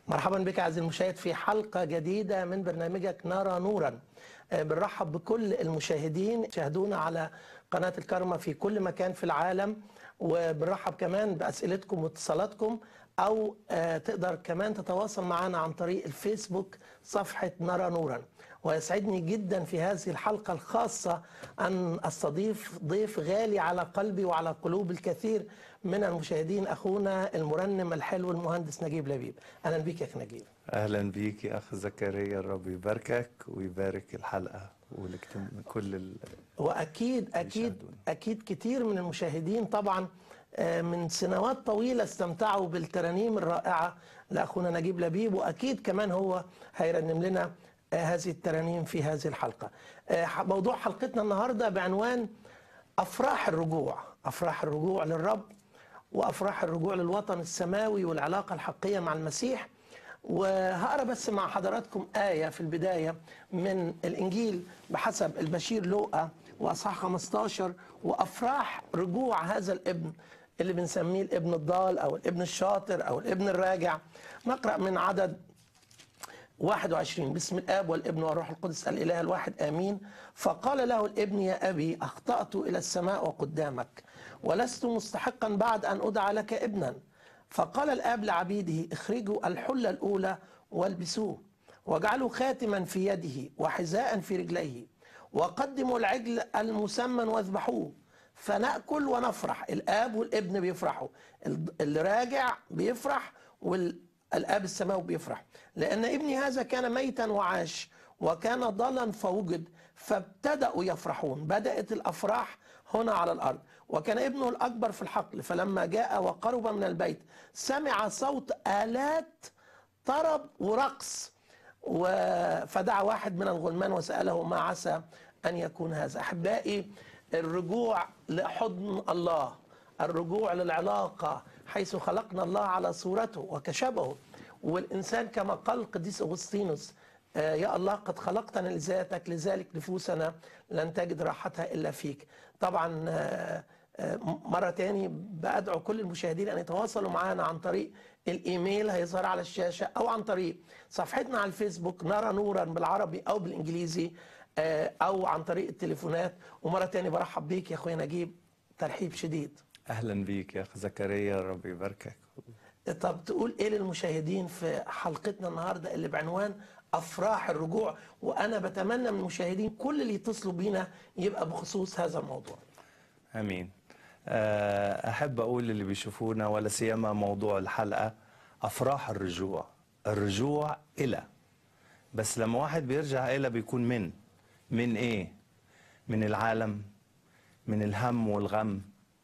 مرحبا بك عزيزي المشاهد في حلقة جديدة من برنامجك نرى نورا آه، بنرحب بكل المشاهدين شاهدونا على قناة الكرمة في كل مكان في العالم وبنرحب كمان بأسئلتكم واتصالاتكم أو آه، تقدر كمان تتواصل معنا عن طريق الفيسبوك صفحة نرى نورا ويسعدني جدا في هذه الحلقة الخاصة أن أستضيف ضيف غالي على قلبي وعلى قلوب الكثير من المشاهدين أخونا المرنم الحلو المهندس نجيب لبيب أهلا بك يا أخي نجيب اهلا بيك يا اخ زكريا الرب يباركك ويبارك الحلقه ولكتم كل ال... واكيد اكيد بيشاهدونا. اكيد كتير من المشاهدين طبعا آه، من سنوات طويله استمتعوا بالترانيم الرائعه لاخونا نجيب لبيب واكيد كمان هو هيرنم لنا آه، هذه الترانيم في هذه الحلقه. آه، ح- موضوع حلقتنا النهارده بعنوان افراح الرجوع، افراح الرجوع للرب وافراح الرجوع للوطن السماوي والعلاقه الحقيقيه مع المسيح. وهقرا بس مع حضراتكم آية في البداية من الإنجيل بحسب البشير لوقا وأصحاح 15 وأفراح رجوع هذا الابن اللي بنسميه الابن الضال أو الابن الشاطر أو الابن الراجع نقرأ من عدد 21 باسم الاب والابن والروح القدس الاله الواحد امين فقال له الابن يا ابي اخطات الى السماء وقدامك ولست مستحقا بعد ان ادعى لك ابنا فقال الاب لعبيده اخرجوا الحله الاولى والبسوه واجعلوا خاتما في يده وحذاء في رجليه وقدموا العجل المسمن واذبحوه فناكل ونفرح الاب والابن بيفرحوا اللي راجع بيفرح وال الاب السماوي بيفرح لان ابني هذا كان ميتا وعاش وكان ضالا فوجد فابتدأوا يفرحون بدأت الأفراح هنا على الأرض وكان ابنه الأكبر في الحقل فلما جاء وقرب من البيت سمع صوت آلات طرب ورقص و- فدعا واحد من الغلمان وسأله ما عسى أن يكون هذا أحبائي الرجوع لحضن الله الرجوع للعلاقة حيث خلقنا الله على صورته وكشبهه والإنسان كما قال القديس أغسطينوس آه، يا الله قد خلقتنا لذاتك لذلك نفوسنا لن تجد راحتها إلا فيك طبعا آه، آه، مرة تاني بأدعو كل المشاهدين أن يتواصلوا معنا عن طريق الإيميل هيظهر على الشاشة أو عن طريق صفحتنا على الفيسبوك نرى نورا بالعربي أو بالإنجليزي آه، أو عن طريق التليفونات ومرة تاني برحب بيك يا أخويا نجيب ترحيب شديد اهلا بيك يا اخ زكريا الرب يباركك طب تقول ايه للمشاهدين في حلقتنا النهارده اللي بعنوان افراح الرجوع وانا بتمنى من المشاهدين كل اللي يتصلوا بينا يبقى بخصوص هذا الموضوع امين آه، احب اقول للي بيشوفونا ولا سيما موضوع الحلقه افراح الرجوع الرجوع الى بس لما واحد بيرجع الى بيكون من من ايه من العالم من الهم والغم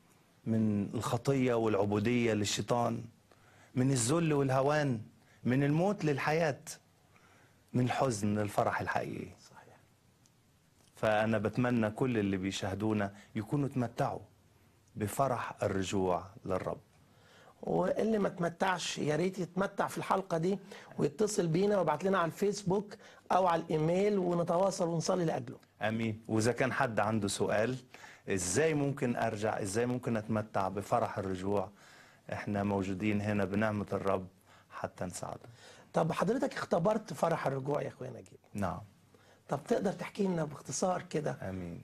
من الخطيه والعبوديه للشيطان من الذل والهوان من الموت للحياه من الحزن للفرح الحقيقي صحيح فأنا بتمنى كل اللي بيشاهدونا يكونوا تمتعوا بفرح الرجوع للرب واللي ما تمتعش يا ريت يتمتع في الحلقه دي ويتصل بينا ويبعت لنا على الفيسبوك او على الايميل ونتواصل ونصلي لاجله أمين وإذا كان حد عنده سؤال إزاي ممكن أرجع إزاي ممكن أتمتع بفرح الرجوع إحنا موجودين هنا بنعمة الرب حتى نساعده طب حضرتك اختبرت فرح الرجوع يا اخويا نجيب نعم طب تقدر تحكي لنا باختصار كده امين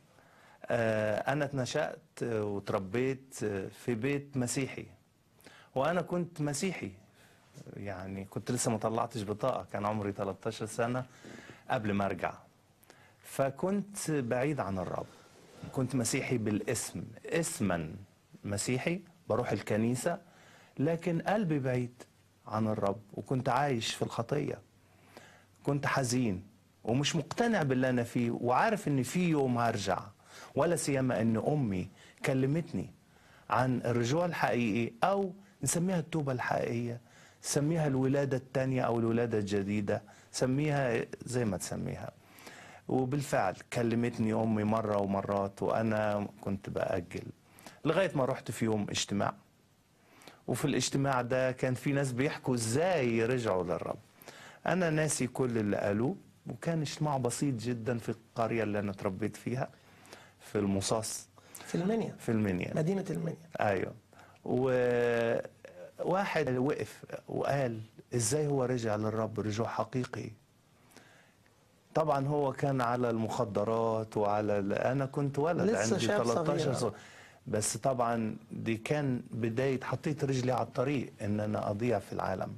آه، انا اتنشأت آه، وتربيت آه، في بيت مسيحي وانا كنت مسيحي يعني كنت لسه ما طلعتش بطاقه كان عمري 13 سنه قبل ما ارجع فكنت بعيد عن الرب كنت مسيحي بالاسم اسما مسيحي بروح الكنيسه لكن قلبي بعيد عن الرب وكنت عايش في الخطيه كنت حزين ومش مقتنع باللي انا فيه وعارف ان في يوم هرجع ولا سيما ان امي كلمتني عن الرجوع الحقيقي او نسميها التوبه الحقيقيه سميها الولاده الثانيه او الولاده الجديده سميها زي ما تسميها وبالفعل كلمتني امي مره ومرات وانا كنت باجل لغايه ما رحت في يوم اجتماع وفي الاجتماع ده كان في ناس بيحكوا ازاي يرجعوا للرب انا ناسي كل اللي قالوه وكان اجتماع بسيط جدا في القريه اللي انا اتربيت فيها في المصاص في المنيا في المنيا مدينه المنيا ايوه و... واحد وقف وقال ازاي هو رجع للرب رجوع حقيقي طبعا هو كان على المخدرات وعلى ال- انا كنت ولد لسه عندي شاب 13 صغير. سنه بس طبعا دي كان بدايه حطيت رجلي على الطريق ان انا اضيع في العالم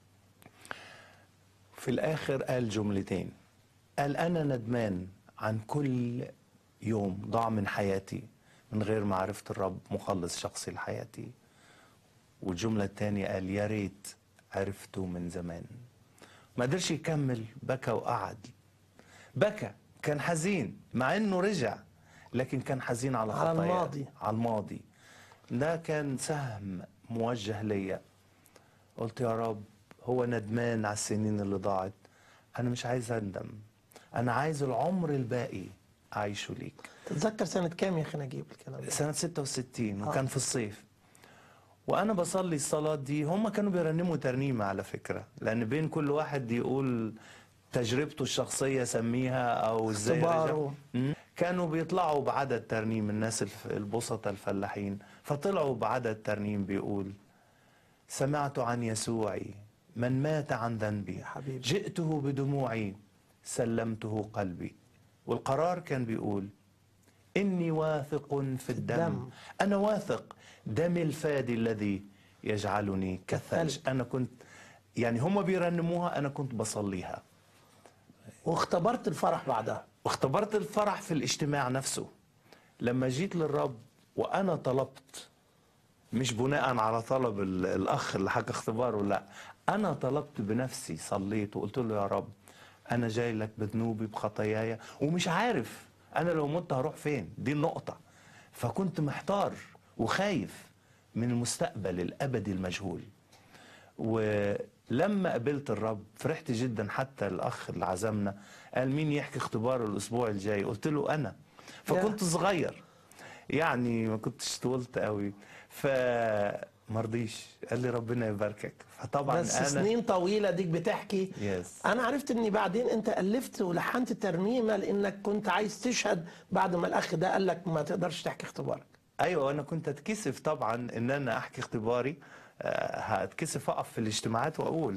في الاخر قال جملتين قال انا ندمان عن كل يوم ضاع من حياتي من غير معرفه الرب مخلص شخصي لحياتي والجمله الثانيه قال يا ريت عرفته من زمان ما قدرش يكمل بكى وقعد بكى كان حزين مع انه رجع لكن كان حزين على على خطاياه الماضي. على الماضي ده كان سهم موجه ليا قلت يا رب هو ندمان على السنين اللي ضاعت انا مش عايز اندم انا عايز العمر الباقي اعيشه ليك تتذكر سنة كام يا أخي نجيب الكلام ده؟ سنة 66 آه. وكان في الصيف وأنا بصلي الصلاة دي هم كانوا بيرنموا ترنيمة على فكرة لأن بين كل واحد يقول تجربته الشخصية سميها أو إزاي رجع اختباره. مم. كانوا بيطلعوا بعدد ترنيم الناس الف- البسطة الفلاحين فطلعوا بعدد ترنيم بيقول سمعت عن يسوعي من مات عن ذنبي يا حبيبي. جئته بدموعي سلمته قلبي والقرار كان بيقول إني واثق في الدم, الدم. أنا واثق دم الفادي الذي يجعلني كالثلج كالثلج. أنا كنت يعني هم بيرنموها أنا كنت بصليها واختبرت الفرح بعدها واختبرت الفرح في الاجتماع نفسه لما جيت للرب وأنا طلبت مش بناء على طلب ال- الأخ اللي حكى اختباره لا أنا طلبت بنفسي صليت وقلت له يا رب أنا جاي لك بذنوبي بخطاياي ومش عارف أنا لو مت هروح فين دي النقطة فكنت محتار وخايف من المستقبل الأبدي المجهول ولما قابلت الرب فرحت جدا حتى الاخ اللي عزمنا قال مين يحكي اختباره الاسبوع الجاي قلت له انا فكنت صغير يعني ما كنتش طولت قوي فمرضيش قال لي ربنا يباركك فطبعا بس انا سنين طويلة ديك بتحكي يس أنا عرفت إني بعدين أنت ألفت ولحنت ترنيمة لأنك كنت عايز تشهد بعد ما الأخ ده قال لك ما تقدرش تحكي اختبارك ايوه انا كنت اتكسف طبعا ان انا احكي اختباري آه، هتكسف اقف في الاجتماعات واقول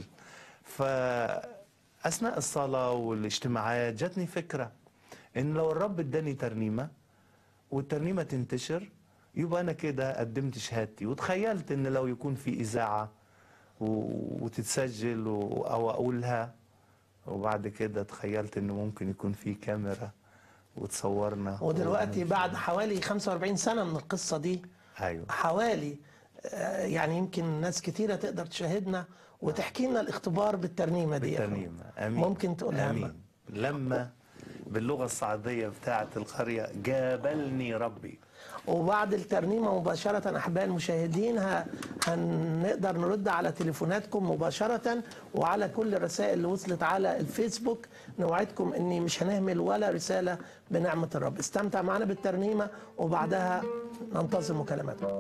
فاثناء الصلاه والاجتماعات جاتني فكره ان لو الرب اداني ترنيمه والترنيمه تنتشر يبقى انا كده قدمت شهادتي وتخيلت ان لو يكون في اذاعه و- وتتسجل و- او اقولها وبعد كده تخيلت ان ممكن يكون في كاميرا وتصورنا ودلوقتي بعد حوالي 45 سنة من القصة دي ايوه حوالي آه، يعني يمكن ناس كتيرة تقدر تشاهدنا وتحكي لنا الاختبار بالترنيمة دي يا أخوي. بالترنيمة امين ممكن تقولها لنا امين لما باللغه الصعيديه بتاعه القريه جابلني ربي وبعد الترنيمة مباشرة أحباء المشاهدين ه- هنقدر نرد على تليفوناتكم مباشرة وعلى كل الرسائل اللي وصلت على الفيسبوك نوعدكم أني مش هنهمل ولا رسالة بنعمة الرب استمتع معنا بالترنيمة وبعدها ننتظر مكالماتكم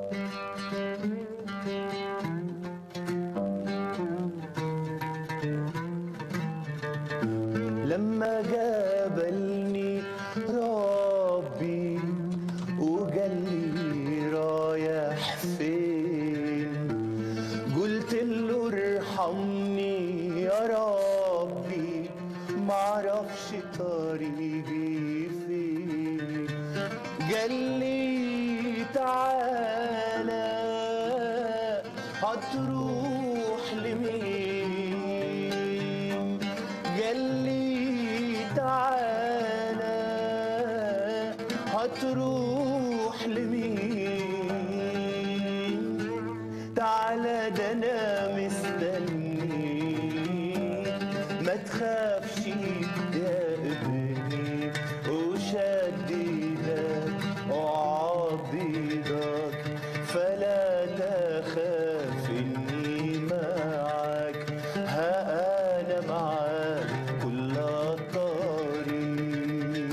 لما جابلني ربي وقال لي رايح فين قلت له ارحمني يا ربي معرفش طريقي فين قال لي تعالى هتروح لمين قال لي تعالى هتروح لمين تعالى ده انا مستني ما تخافش يا ابني وشددك وعضدك فلا تخاف اني معك ها انا معك كل الطريق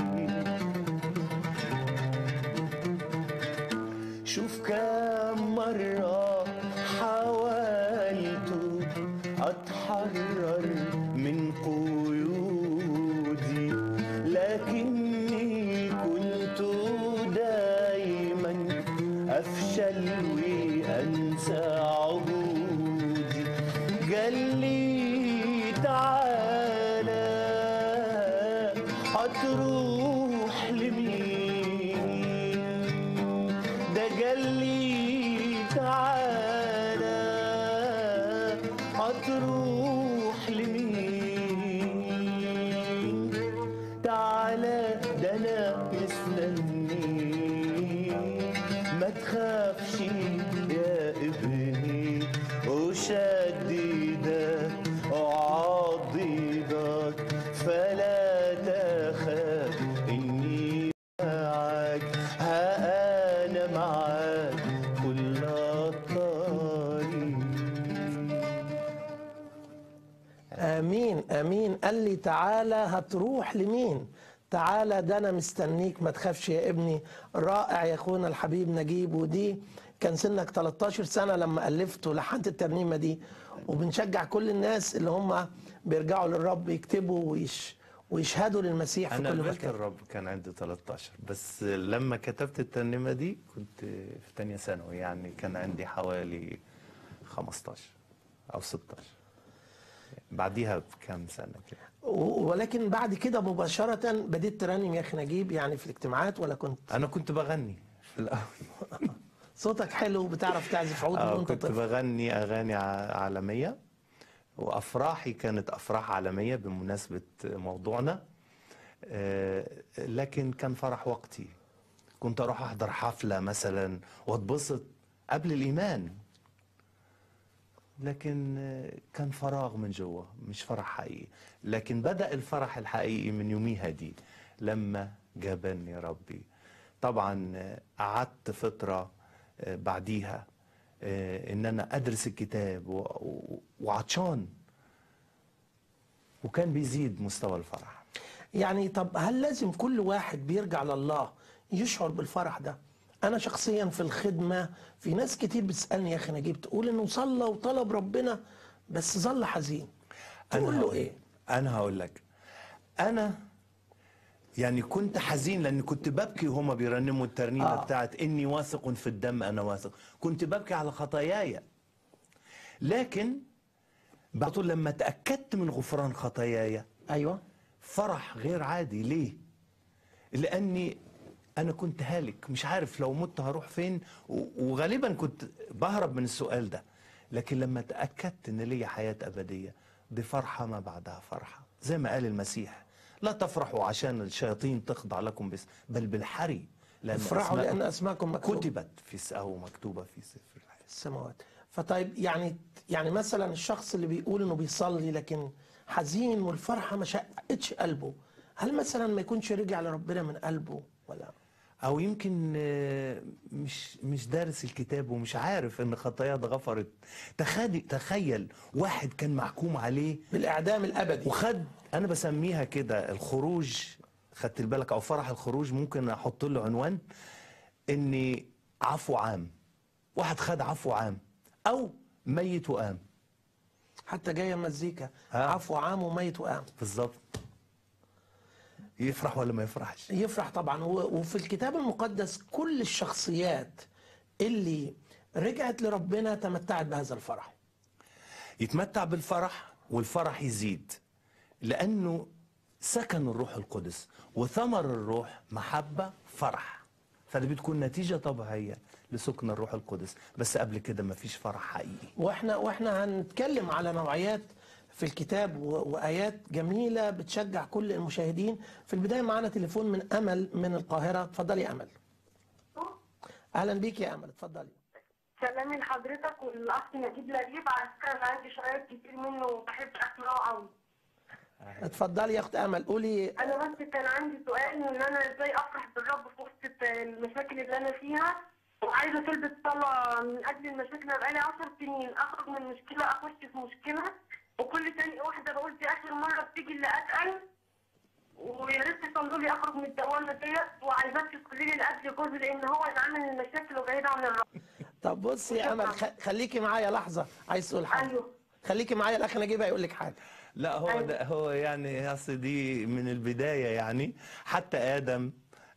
شوف كم مرة حاولت أتحرر من قيودي لكني كنت دايما أفشل وأنسى عهودي قال لي تعالى هتروح لمين ده قال لي تعالى هتروح لمين تعالى ده انا مستنيك ما تخافش يا ابني وشددك وعضدك فلا تخاف اني معك ها انا معك كل الطريق امين امين قال لي تعالى هتروح لمين تعالى ده انا مستنيك ما تخافش يا ابني رائع يا اخونا الحبيب نجيب ودي كان سنك 13 سنه لما الفت ولحنت الترنيمه دي وبنشجع كل الناس اللي هم بيرجعوا للرب يكتبوا ويش ويشهدوا للمسيح في انا كل قبلت مكان الرب كان عندي 13 بس لما كتبت الترنيمه دي كنت في تانية ثانوي يعني كان عندي حوالي 15 او 16 بعديها بكام سنه كده و- ولكن بعد كده مباشره بديت ترنم يا اخي نجيب يعني في الاجتماعات ولا كنت انا كنت بغني في الاول صوتك حلو وبتعرف تعزف عود من آه، وانت كنت طفل بغني اغاني ع- عالميه وافراحي كانت افراح عالميه بمناسبه موضوعنا آه، لكن كان فرح وقتي كنت اروح احضر حفله مثلا واتبسط قبل الايمان لكن آه، كان فراغ من جوا مش فرح حقيقي لكن بدأ الفرح الحقيقي من يوميها دي لما جابني ربي طبعا آه، قعدت فترة آه، بعديها آه، ان انا ادرس الكتاب و- و- وعطشان وكان بيزيد مستوى الفرح يعني طب هل لازم كل واحد بيرجع لله يشعر بالفرح ده انا شخصيا في الخدمه في ناس كتير بتسالني يا اخي نجيب تقول انه صلى وطلب ربنا بس ظل حزين تقول له هقول- ايه انا هقول لك انا يعني كنت حزين لان كنت ببكي وهما بيرنموا الترنيمه آه. آه. بتاعت اني واثق في الدم انا واثق كنت ببكي على خطاياي لكن بعد طول لما تاكدت من غفران خطاياي ايوه فرح غير عادي ليه لاني انا كنت هالك مش عارف لو مت هروح فين و- وغالبا كنت بهرب من السؤال ده لكن لما تاكدت ان ليا حياه ابديه دي فرحه ما بعدها فرحه زي ما قال المسيح لا تفرحوا عشان الشياطين تخضع لكم بس بل بالحري لان افرحوا أسماء- لان اسماءكم مكتوبه كتبت في س- او مكتوبه في سفر الحياه السماوات فطيب يعني يعني مثلا الشخص اللي بيقول انه بيصلي لكن حزين والفرحه ما شقتش قلبه هل مثلا ما يكونش رجع لربنا من قلبه ولا او يمكن آه، مش مش دارس الكتاب ومش عارف ان خطاياه اتغفرت تخيل تخيل واحد كان محكوم عليه بالاعدام الابدي وخد انا بسميها كده الخروج خدت بالك او فرح الخروج ممكن احط له عنوان اني عفو عام واحد خد عفو عام او ميت وقام حتى جايه مزيكا ها؟ عفو عام وميت وقام بالظبط يفرح ولا ما يفرحش يفرح طبعا و- وفي الكتاب المقدس كل الشخصيات اللي رجعت لربنا تمتعت بهذا الفرح يتمتع بالفرح والفرح يزيد لأنه سكن الروح القدس وثمر الروح محبة فرح فدي بتكون نتيجة طبيعية لسكن الروح القدس بس قبل كده مفيش فرح حقيقي واحنا واحنا هنتكلم على نوعيات في الكتاب و- وايات جميله بتشجع كل المشاهدين في البدايه معانا تليفون من امل من القاهره اتفضلي يا امل اهلا بيك يا امل اتفضلي سلامي لحضرتك والاخ نجيب لبيب على فكره انا عندي شرايط كتير منه وبحب اسمعه قوي اتفضلي يا اخت امل قولي انا بس كان عندي سؤال ان انا ازاي افرح بالرب في وسط المشاكل اللي انا فيها وعايزه تلبس صلاه من اجل المشاكل انا بقالي 10 سنين اخرج من مشكله اخش في مشكله وكل تاني واحده بقول دي اخر مره بتيجي اللي اتقل ويا ريت تصلوا لي اخرج من الدوامه ديت وعايزاك تقولي لي لاجل جوزي لان هو اللي عامل المشاكل وبعيد عن الرب طب بصي يا امل خ- خليكي معايا لحظه عايز تقول حاجه ايوه خليكي معايا الاخ نجيب هيقول لك حاجه لا هو أيوة. ده هو يعني اصل دي من البدايه يعني حتى ادم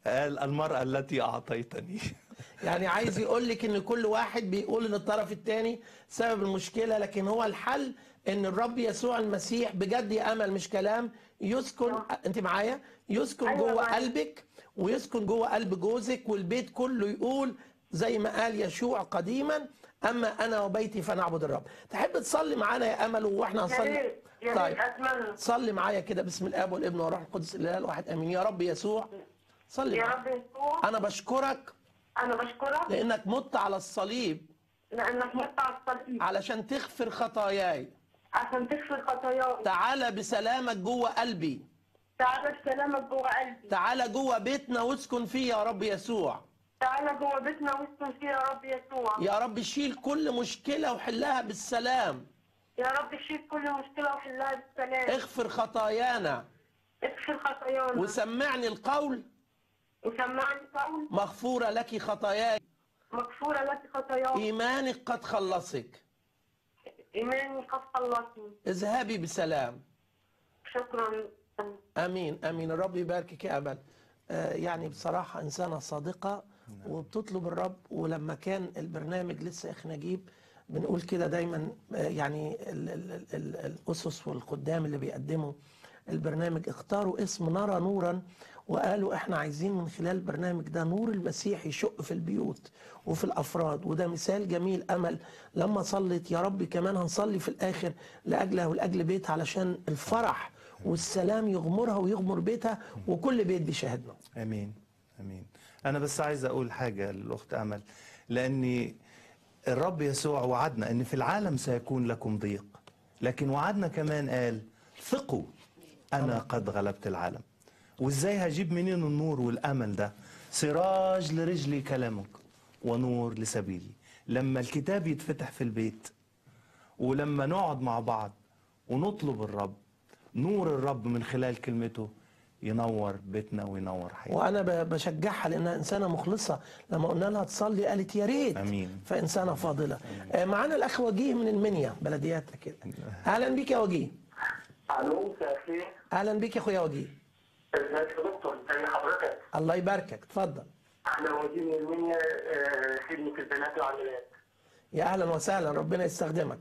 قال المرأة التي أعطيتني يعني عايز يقول لك ان كل واحد بيقول للطرف الثاني سبب المشكله لكن هو الحل ان الرب يسوع المسيح بجد يا امل مش كلام يسكن انت معايا يسكن أيوة جوه معاك. قلبك ويسكن جوه قلب جوزك والبيت كله يقول زي ما قال يشوع قديما اما انا وبيتي فنعبد الرب تحب تصلي معانا يا امل واحنا يا هنصلي ريت يا ريت طيب اتمنى صلي معايا كده باسم الاب والابن والروح القدس الاله الواحد امين يا رب يسوع صلي يا معايا. رب يسوع انا بشكرك انا بشكرك لانك مت على الصليب لانك مت على الصليب علشان تغفر خطاياي عشان تغفر خطاياي تعالى بسلامك جوه قلبي تعالى بسلامك جوه قلبي تعالى جوه بيتنا واسكن فيه يا رب يسوع تعالى جوه بيتنا واسكن فيه يا رب يسوع يا رب شيل كل مشكلة وحلها بالسلام يا رب شيل كل مشكله وحلها بالسلام اغفر خطايانا اغفر خطايانا وسمعني القول وسمعني قول مغفورة لك خطاياي مغفوره لك خطاياي إيمانك قد خلصك ايماني قد خلصني اذهبي بسلام شكرا امين امين الرب يباركك يا امل آه، يعني بصراحه انسانه صادقه وبتطلب الرب ولما كان البرنامج لسه يا اخي نجيب بنقول كده دايما آه، يعني ال ال ال ال الاسس والقدام اللي بيقدموا البرنامج اختاروا اسم نرى نورا وقالوا احنا عايزين من خلال البرنامج ده نور المسيح يشق في البيوت وفي الافراد وده مثال جميل امل لما صلت يا رب كمان هنصلي في الاخر لاجلها ولاجل بيتها علشان الفرح والسلام يغمرها ويغمر بيتها وكل بيت بيشاهدنا امين امين انا بس عايز اقول حاجه للاخت امل لاني الرب يسوع وعدنا ان في العالم سيكون لكم ضيق لكن وعدنا كمان قال ثقوا انا قد غلبت العالم وازاي هجيب منين النور والامل ده سراج لرجلي كلامك ونور لسبيلي لما الكتاب يتفتح في البيت ولما نقعد مع بعض ونطلب الرب نور الرب من خلال كلمته ينور بيتنا وينور حياتنا وانا ب- بشجعها لانها انسانه مخلصه لما قلنا لها تصلي قالت يا ريت أمين. فانسانه فاضله آه، معانا الاخ وجيه من المنيا بلدياتنا كده اهلا بيك يا وجيه الو مساء الخير اهلا بيك يا اخويا وجيه ازيك يا دكتور ازي حضرتك الله يباركك اتفضل احنا موجودين من المنيا آه، خدمه البنات والعمليات يا اهلا وسهلا ربنا يستخدمك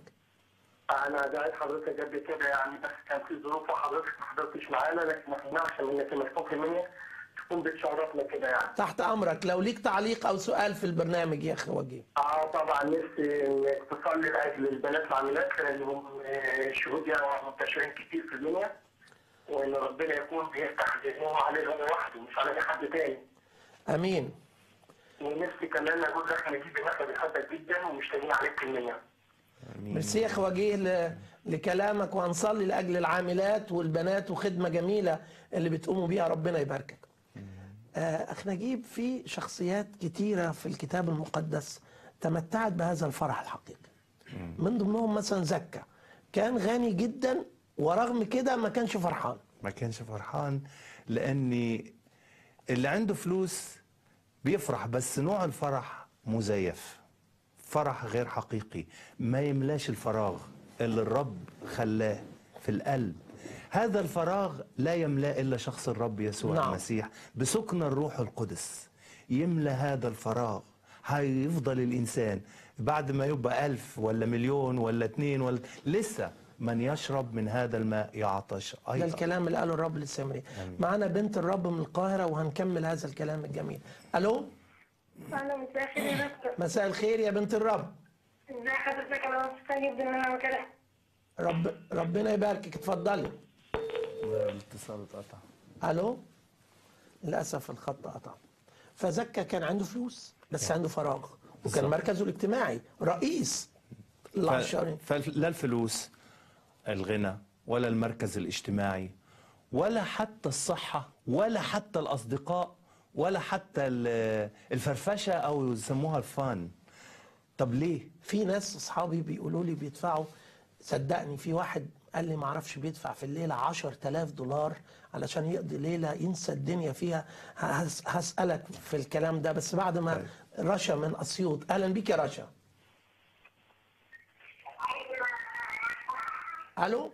انا داعي حضرتك قبل كده يعني بس كان في ظروف وحضرتك ما حضرتش معانا لكن احنا عشان انك مسؤول في المنيا تكون بتشرفنا كده يعني تحت امرك لو ليك تعليق او سؤال في البرنامج يا اخي وجيه اه طبعا نفسي انك تصلي لاجل البنات والعمليات لانهم آه، شهود يعني منتشرين كتير في المنيا وان ربنا يكون بيفتح ذهنهم عليهم وحده مش على أي حد تاني امين ونفسي كمان اقول لك نجيب ان احنا بنحبك جدا ومشتاقين عليك في المنيا ميرسي يا اخي وجيه ل- لكلامك وهنصلي لاجل العاملات والبنات وخدمه جميله اللي بتقوموا بيها ربنا يباركك. آه، اخ نجيب في شخصيات كتيره في الكتاب المقدس تمتعت بهذا الفرح الحقيقي. من ضمنهم مثلا زكا كان غني جدا ورغم كده ما كانش فرحان. ما كانش فرحان لاني اللي عنده فلوس بيفرح بس نوع الفرح مزيف فرح غير حقيقي ما يملاش الفراغ اللي الرب خلاه في القلب هذا الفراغ لا يملاه الا شخص الرب يسوع نعم. نعم. المسيح بسكن الروح القدس يملى هذا الفراغ هيفضل الانسان بعد ما يبقى ألف ولا مليون ولا اتنين ولا لسه من يشرب من هذا الماء يعطش ده ايضا الكلام اللي قاله الرب للسامري. معانا بنت الرب من القاهره وهنكمل هذا الكلام الجميل. الو انا مساء الخير يا دكتور مساء الخير يا بنت الرب. ازي حضرتك انا مبسوطه جدا ان انا مكانك رب ربنا يباركك اتفضلي. الاتصال اتقطع الو للاسف الخط قطع فزكا كان عنده فلوس بس عنده فراغ وكان مركزه الاجتماعي رئيس العشرين فلا الفلوس الغنى ولا المركز الاجتماعي ولا حتى الصحة ولا حتى الأصدقاء ولا حتى ال- الفرفشة أو يسموها الفان طب ليه؟ في ناس اصحابي بيقولوا لي بيدفعوا صدقني في واحد قال لي ما اعرفش بيدفع في الليله 10000 دولار علشان يقضي ليله ينسى الدنيا فيها هس- هسالك في الكلام ده بس بعد ما رشا من اسيوط اهلا بيك يا رشا الو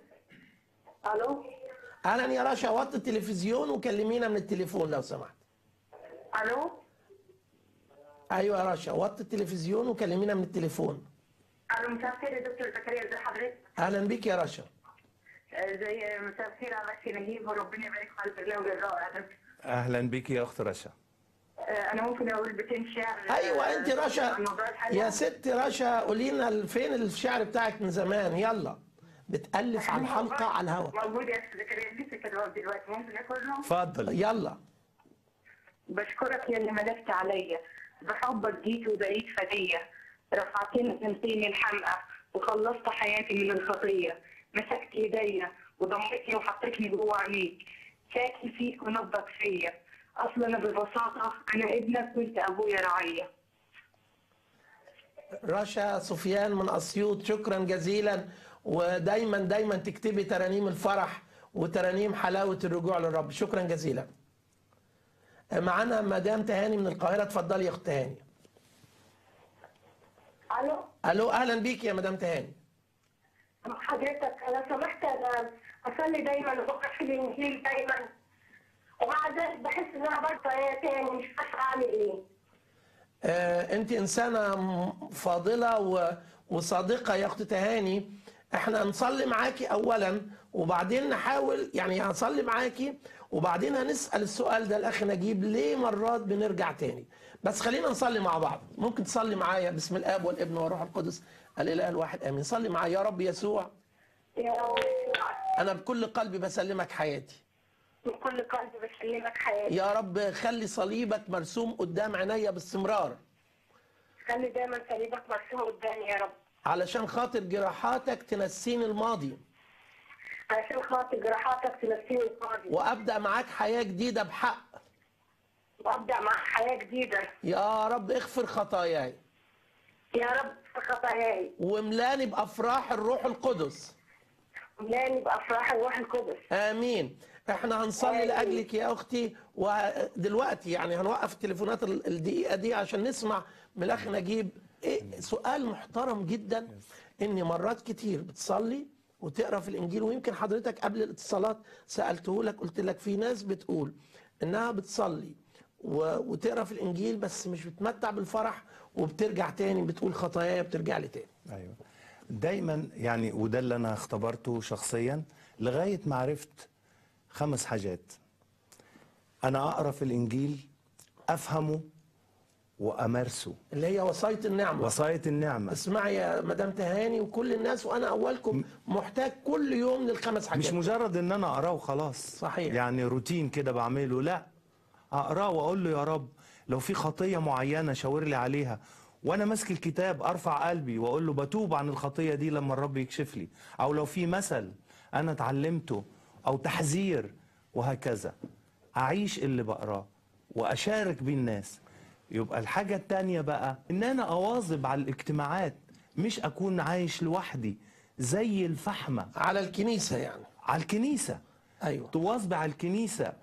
الو اهلا يا رشا وطي التلفزيون وكلمينا من التليفون لو سمحت الو ايوه يا رشا وطي التلفزيون وكلمينا من التليفون الو مساء الخير يا دكتور زكريا ازي حضرتك؟ اهلا بيك يا رشا آه، زي مساء الخير على اختي نجيب وربنا يبارك في البرنامج الرائع ده اهلا بك يا اخت رشا آه، انا ممكن اقول بيتين شعر آه، ايوه انت رشا عن موضوع الحلقة؟ يا ست رشا قولي لنا فين الشعر بتاعك من زمان يلا بتالف على الحلقه على الهواء موجود يا استاذ زكريا لسه كده دلوقتي ممكن اخدهم؟ اتفضل يلا بشكرك يا اللي ملكت عليا بحبك جيت وبقيت فدية رفعتني تمثيل الحمقى وخلصت حياتي من الخطية مسكت ايديا وضمتني وحطيتني جوه عينيك ساكن فيك ونبضك فيا اصلا انا ببساطة انا ابنك وانت ابويا رعية رشا سفيان من اسيوط شكرا جزيلا ودايما دايما تكتبي ترانيم الفرح وترانيم حلاوه الرجوع للرب شكرا جزيلا معانا مدام تهاني من القاهره اتفضلي يا اخت تهاني الو الو اهلا بيك يا مدام تهاني حضرتك انا سمحت انا اصلي دايما وبقرا في الانجيل دايما ومع ذلك بحس ان انا برضه تاني مش عارفه اعمل ايه آه، انت انسانه م- فاضله و- وصادقه يا اخت تهاني احنا هنصلي معاكي اولا وبعدين نحاول يعني هنصلي معاكي وبعدين هنسال السؤال ده الاخ نجيب ليه مرات بنرجع تاني بس خلينا نصلي مع بعض ممكن تصلي معايا بسم الاب والابن والروح القدس الاله الواحد امين صلي معايا يا رب يسوع يا رب انا بكل قلبي بسلمك حياتي من كل قلبي بسلمك حياتي يا رب خلي صليبك مرسوم قدام عينيا باستمرار خلي دايما صليبك مرسوم قدامي يا رب علشان خاطر جراحاتك تنسيني الماضي علشان خاطر جراحاتك تنسيني الفاضي وابدا معاك حياه جديده بحق وابدا معاك حياه جديده يا رب اغفر خطاياي يا رب في خطاياي واملاني بافراح الروح القدس وملاني بافراح الروح القدس امين احنا هنصلي آمين. لاجلك يا اختي ودلوقتي يعني هنوقف التليفونات ال- الدقيقه دي عشان نسمع من الاخ نجيب إيه سؤال محترم جدا ان مرات كتير بتصلي وتقرا في الانجيل ويمكن حضرتك قبل الاتصالات سالته لك قلت لك في ناس بتقول انها بتصلي و- وتقرا في الانجيل بس مش بتمتع بالفرح وبترجع تاني بتقول خطاياي بترجع لي تاني ايوه دايما يعني وده اللي انا اختبرته شخصيا لغايه ما عرفت خمس حاجات انا اقرا في الانجيل افهمه وامارسه اللي هي وصايه النعمه وصايه النعمه اسمعي يا مدام تهاني وكل الناس وانا اولكم محتاج كل يوم للخمس حاجات مش مجرد ان انا اقراه وخلاص صحيح. يعني روتين كده بعمله لا اقراه واقول له يا رب لو في خطيه معينه شاور لي عليها وانا ماسك الكتاب ارفع قلبي واقول له بتوب عن الخطيه دي لما الرب يكشف لي او لو في مثل انا اتعلمته او تحذير وهكذا اعيش اللي بقراه واشارك بيه الناس يبقى الحاجه التانية بقى ان انا اواظب على الاجتماعات مش اكون عايش لوحدي زي الفحمه على الكنيسه يعني على الكنيسة ايوه تواظب على الكنيسة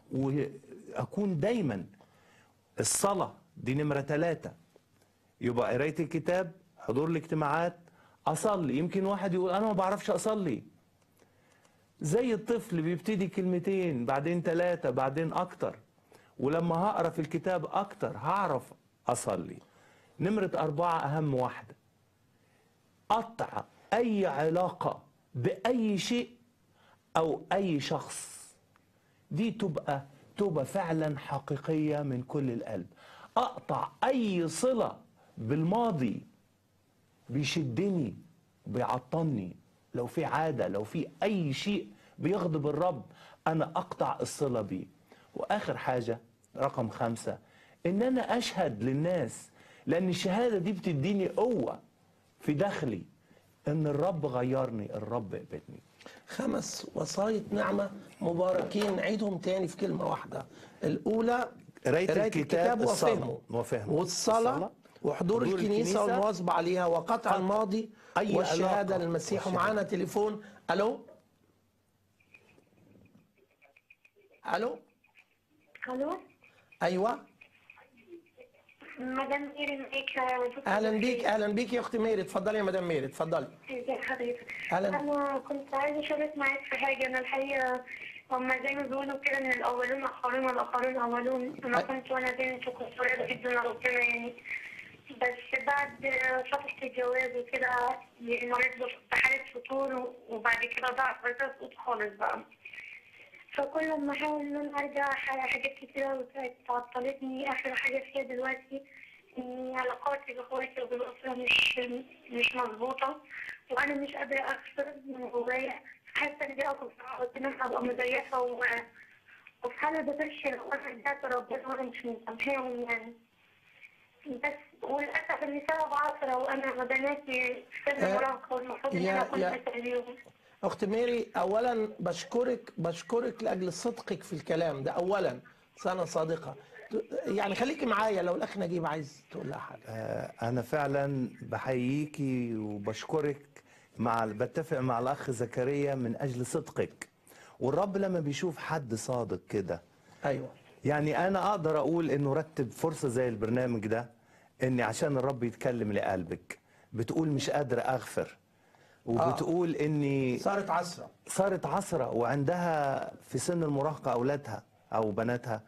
وأكون دايما الصلاة دي نمرة ثلاثة يبقى قراية الكتاب حضور الاجتماعات أصلي يمكن واحد يقول أنا ما بعرفش أصلي زي الطفل بيبتدي كلمتين بعدين ثلاثة بعدين أكتر ولما هقرا في الكتاب أكتر هعرف أصلي نمرة أربعة أهم واحدة قطع أي علاقة بأي شيء أو أي شخص دي تبقى توبة فعلا حقيقية من كل القلب أقطع أي صلة بالماضي بيشدني بيعطلني لو في عادة لو في أي شيء بيغضب الرب أنا أقطع الصلة بيه وآخر حاجة رقم خمسة إن أنا أشهد للناس لأن الشهادة دي بتديني قوة في داخلي إن الرب غيرني الرب قبلني خمس وصاية نعمة مباركين نعيدهم تاني في كلمة واحدة الأولى قراية الكتاب، الصلاة وفهمه وفهمه. والصلاة الصلاة، وحضور حضور الكنيسة الكنيسة، والمواظبة عليها وقطع قطع الماضي أي والشهادة علاقة للمسيح والشهادة. ومعانا تليفون ألو ألو الو أيوة مدام ميري معاك أهلا بيك أهلا بيك يا أختي ميري اتفضلي يا مدام ميري اتفضلي ازي حضرتك أهلا. انا كنت عايزه اشارك معاك في حاجه انا الحقيقه هما زي ما بيقولوا كده ان الاولون اخرون والاخرون اولون انا أي. كنت وانا بنت وكنت قريبه جدا ربنا يعني بس بعد فترة الجواز وكده مريت بحالة فتور وبعد كده ضعف الرزق خالص بقى فكل ما احاول ان انا ارجع ح- حاجات كتيرة تعطلتني اخر حاجة فيها دلوقتي ان علاقاتي باخواتي وبالاسرة مش مش مظبوطة وانا مش قادرة اغفر من جوايا حاسة ان دي اكبر صعوبة ان انا ابقى مزيفة و وفي حالة بفشل وانا رجعت ربنا وانا مش مسامحاهم يعني بس وللاسف ان سبب عصرة وانا بناتي في سن آه، المراهقة والمفروض ان يا- انا كنت يا- اساليهم اخت ميري اولا بشكرك بشكرك لاجل صدقك في الكلام ده اولا سنه صادقه يعني خليكي معايا لو الاخ نجيب عايز تقول لها حاجه آه، أنا فعلا بحييكي وبشكرك مع بتفق مع الأخ زكريا من أجل صدقك والرب لما بيشوف حد صادق كده ايوه يعني أنا أقدر أقول إنه رتب فرصة زي البرنامج ده إني عشان الرب يتكلم لقلبك بتقول مش قادر أغفر وبتقول إني صارت عسره صارت عصرة وعندها في سن المراهقة أولادها أو بناتها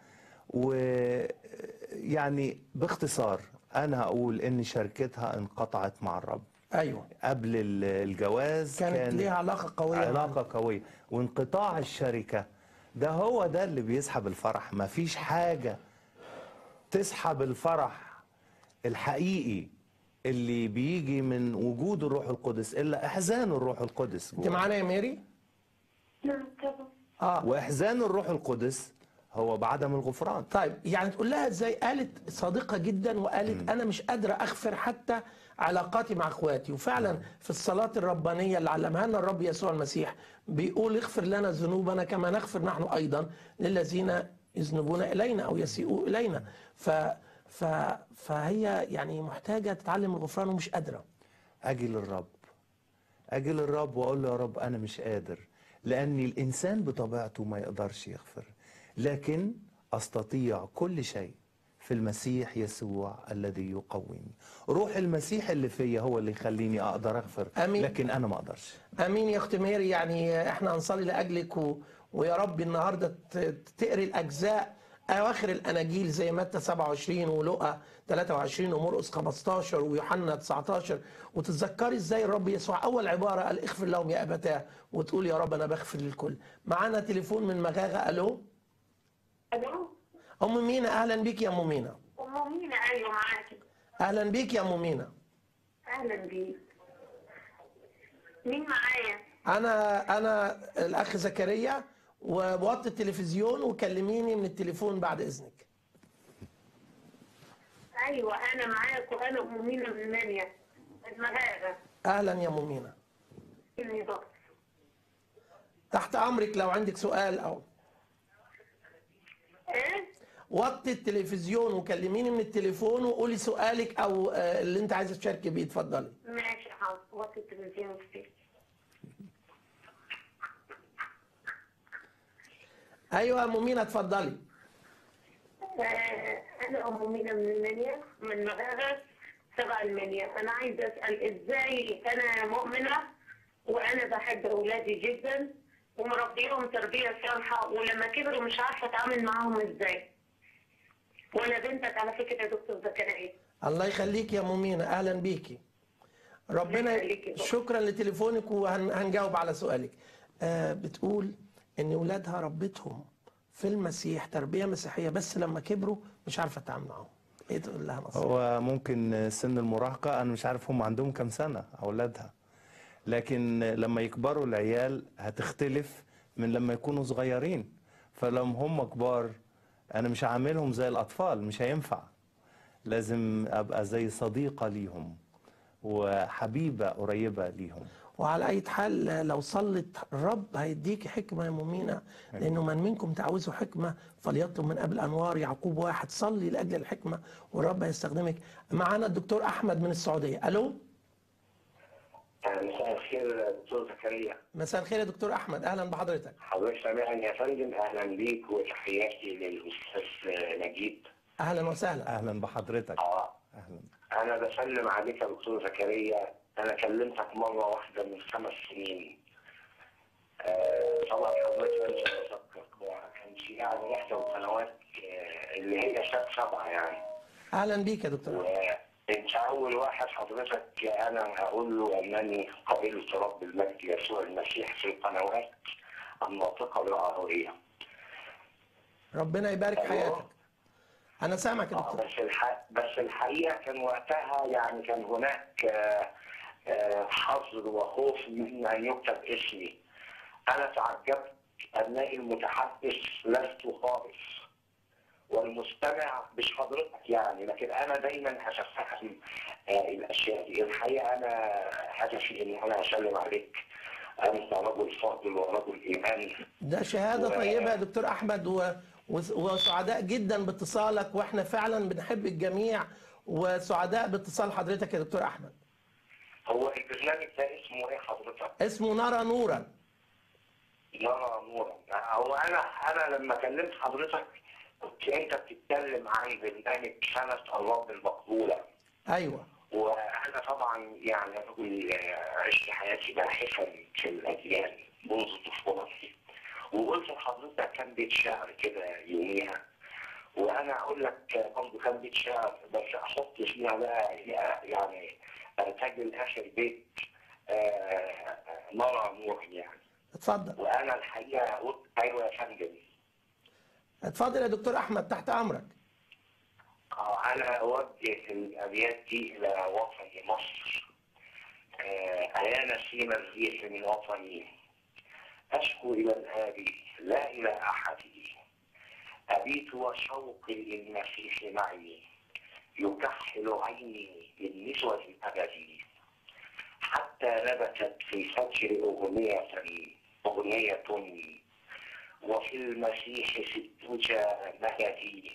ويعني باختصار أنا أقول إن شركتها انقطعت مع الرب ايوه قبل ال- الجواز كانت كان ليها علاقه قويه علاقة قوية وانقطاع الشركة ده هو ده اللي بيسحب الفرح مفيش حاجة تسحب الفرح الحقيقي اللي بيجي من وجود الروح القدس إلا إحزان الروح القدس انت معانا يا ميري نعم طبعا اه واحزان الروح القدس هو بعدم الغفران طيب يعني تقول لها ازاي قالت صادقه جدا وقالت انا مش قادره اغفر حتى علاقاتي مع اخواتي وفعلا في الصلاه الربانيه اللي علمها لنا الرب يسوع المسيح بيقول اغفر لنا ذنوبنا كما نغفر نحن ايضا للذين يذنبون الينا او يسيئوا الينا ف ف فهي يعني محتاجه تتعلم الغفران ومش قادره اجي للرب اجي للرب واقول له يا رب انا مش قادر لان الانسان بطبيعته ما يقدرش يغفر لكن استطيع كل شيء في المسيح يسوع الذي يقويني روح المسيح اللي فيا هو اللي يخليني اقدر اغفر آمين. لكن انا ما اقدرش امين يا اخت ميري يعني احنا هنصلي لاجلك و... ويا رب النهارده ت- تقري الاجزاء اواخر الاناجيل زي متى 27 ولقا 23 ومرقس 15 ويوحنا 19 وتتذكري ازاي الرب يسوع اول عباره قال اغفر لهم يا ابتاه وتقول يا رب انا بغفر للكل معانا تليفون من مغاغه الو الو ام مينا اهلا بيك يا ام مينا ام مينا ايوه معاكي اهلا بيك يا ام مينا اهلا بيك مين معايا؟ انا انا الاخ زكريا ووطي التلفزيون وكلميني من التليفون بعد اذنك ايوه انا معاك وانا ام مينا من منيا المغاربه اهلا يا ام مينا اني ضغط تحت امرك لو عندك سؤال او ايه؟ وطي التلفزيون وكلميني من التليفون وقولي سؤالك او آه، اللي انت عايزه تشاركي بيه اتفضلي ماشي حاضر وطي التلفزيون كتير ايوه يا ام مينا اتفضلي آه، انا ام مينا من المنيا من مغاربه تبع المنيا انا عايزه اسال ازاي انا مؤمنه وانا بحب اولادي جدا ومربيهم تربيه صالحه ولما كبروا مش عارفه اتعامل معاهم ازاي وانا بنتك على فكره يا دكتور زكريا الله يخليك يا ام مينا اهلا بيكي ربنا الله يخليكي. شكرا لتليفونك وهنجاوب على سؤالك آه بتقول ان ولادها ربتهم في المسيح تربيه مسيحيه بس لما كبروا مش عارفه اتعامل معاهم ايه تقول لها نصيحه هو ممكن سن المراهقة أنا مش عارف هم عندهم كم سنة أولادها لكن لما يكبروا العيال هتختلف من لما يكونوا صغيرين فلما هم كبار أنا مش هعاملهم زي الأطفال مش هينفع لازم أبقى زي صديقة ليهم وحبيبة قريبة ليهم وعلى اي حال لو صلت الرب هيديك حكمه يا مؤمنه لانه من منكم تعوزوا حكمه فليطلب من قبل انوار يعقوب واحد صلي لاجل الحكمه والرب هيستخدمك معانا الدكتور احمد من السعوديه الو مساء الخير دكتور زكريا مساء الخير يا دكتور احمد اهلا بحضرتك حضرتك سامعني يا فندم اهلا بيك وتحياتي للاستاذ نجيب اهلا وسهلا أهلا بحضرتك اه أهلا انا بسلم عليك يا دكتور زكريا انا كلمتك مره واحده من خمس سنين آه طبعا حضرتك انت يعني إحدى القنوات آه، اللي هي سات سبعة يعني اهلا بيك يا دكتور وانت اول واحد حضرتك انا هقول له انني قبلت رب المجد يسوع المسيح في القنوات الناطقه بالعربيه. ربنا يبارك أيوة. حياتك انا سامعك يا آه، دكتور بس الح... بس الحقيقه كان وقتها يعني كان هناك آه، آه، حظر وخوف من ان يكتب اسمي. انا تعجبت انني المتحدث لست خالص. والمستمع مش حضرتك يعني لكن انا دايما هتفهم آه، الاشياء دي الحقيقه انا هدفي ان انا اسلم عليك انت رجل فاضل ورجل ايمان ده شهاده و- طيبه يا دكتور احمد و... وس- وسعداء جدا باتصالك واحنا فعلا بنحب الجميع وسعداء باتصال حضرتك يا دكتور احمد هو البرنامج ده اسمه ايه حضرتك؟ اسمه نرى نورا نرى نورا هو انا انا لما كلمت حضرتك كنت انت بتتكلم عن برنامج سنه الرب المقبوله ايوه وانا طبعا يعني رجل آه، عشت حياتي باحثا في الاديان منذ طفولتي وقلت لحضرتك كان بيت شعر كده يوميها وانا اقول لك برضه كان بيت شعر بس احط فيها بقى يعني ارتجل اخر بيت آه، نرى نور يعني اتفضل وانا الحقيقه قلت ايوه يا فندم اتفضل يا دكتور احمد تحت امرك آه، أنا أوجه الأبيات دي إلى وطني مصر آه، أيا نسيم الريح من وطني أشكو إلى الهادي لا إلى أحد أبيت وشوقي للمسيح معي يكحل عيني بالنسوة الأبدي حتى نبتت في فجر أغنية أغنية وفي المسيح في الدجى مهدي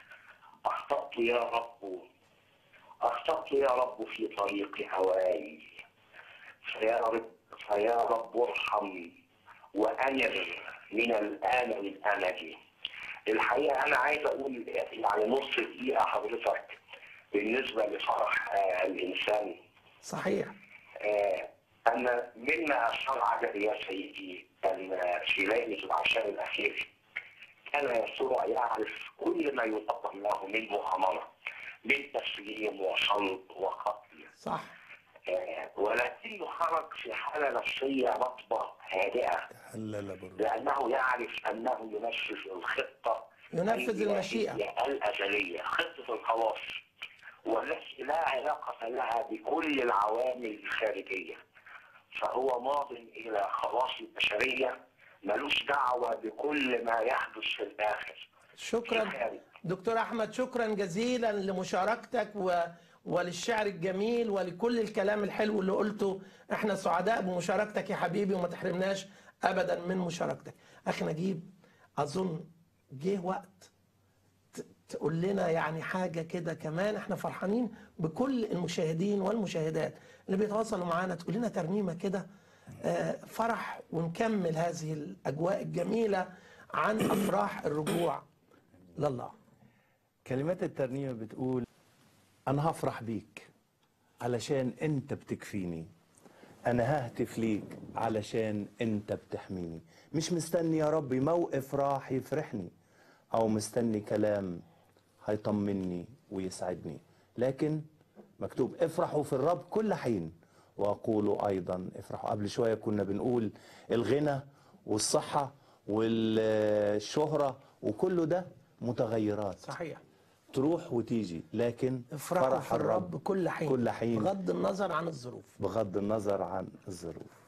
أخطأت يا رب أخطأت يا رب في طريق هواي فيا رب فيا رب ارحم وأنر من الآن للأمد الحقيقة أنا عايز أقول يعني نص دقيقة حضرتك بالنسبة لفرح آه، الإنسان صحيح آه، أن مما أثار عجبي يا سيدي أن في ليلة العشاء الأخير كان يسوع يعرف كل ما يقدم له من مؤامرة من تسليم وصلب وقتل صح آه، ولكنه خرج في حالة نفسية رطبة هادئة هلل بالروح لأنه يعرف أنه ينفذ الخطة ينفذ المشيئة. الإلهية الأزلية خطة الخلاص والتي لا علاقة لها بكل العوامل الخارجية فهو ماض إلى خلاص البشرية ملوش دعوة بكل ما يحدث في الآخر في شكرا الخارج دكتور احمد شكرا جزيلا لمشاركتك و... وللشعر الجميل ولكل الكلام الحلو اللي قلته احنا سعداء بمشاركتك يا حبيبي وما تحرمناش ابدا من مشاركتك اخي نجيب اظن جه وقت ت- تقول لنا يعني حاجة كده كمان احنا فرحانين بكل المشاهدين والمشاهدات اللي بيتواصلوا معانا تقول لنا ترنيمة كده آه، فرح ونكمل هذه الأجواء الجميلة عن أفراح الرجوع لله كلمات الترنيمة بتقول أنا هفرح بيك علشان أنت بتكفيني أنا ههتف ليك علشان أنت بتحميني مش مستني يا ربي موقف راح يفرحني أو مستني كلام هيطمني ويسعدني لكن مكتوب افرحوا في الرب كل حين وأقول أيضا افرحوا قبل شوية كنا بنقول الغنى والصحة والشهرة وكله ده متغيرات صحيح تروح وتيجي لكن افرحوا فرح في الرب كل حين كل حين بغض النظر عن الظروف بغض النظر عن الظروف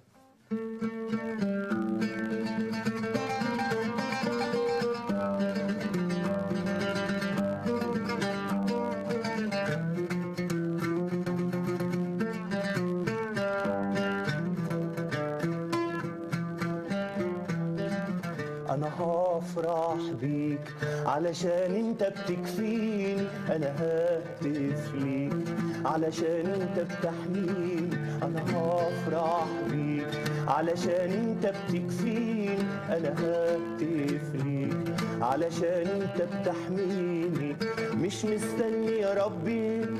انا هفرح بيك علشان انت بتكفيني انا ههتف ليك علشان انت بتحميني انا هفرح بيك علشان انت بتكفيني انا ههتف ليك علشان انت بتحميني مش مستني يا ربي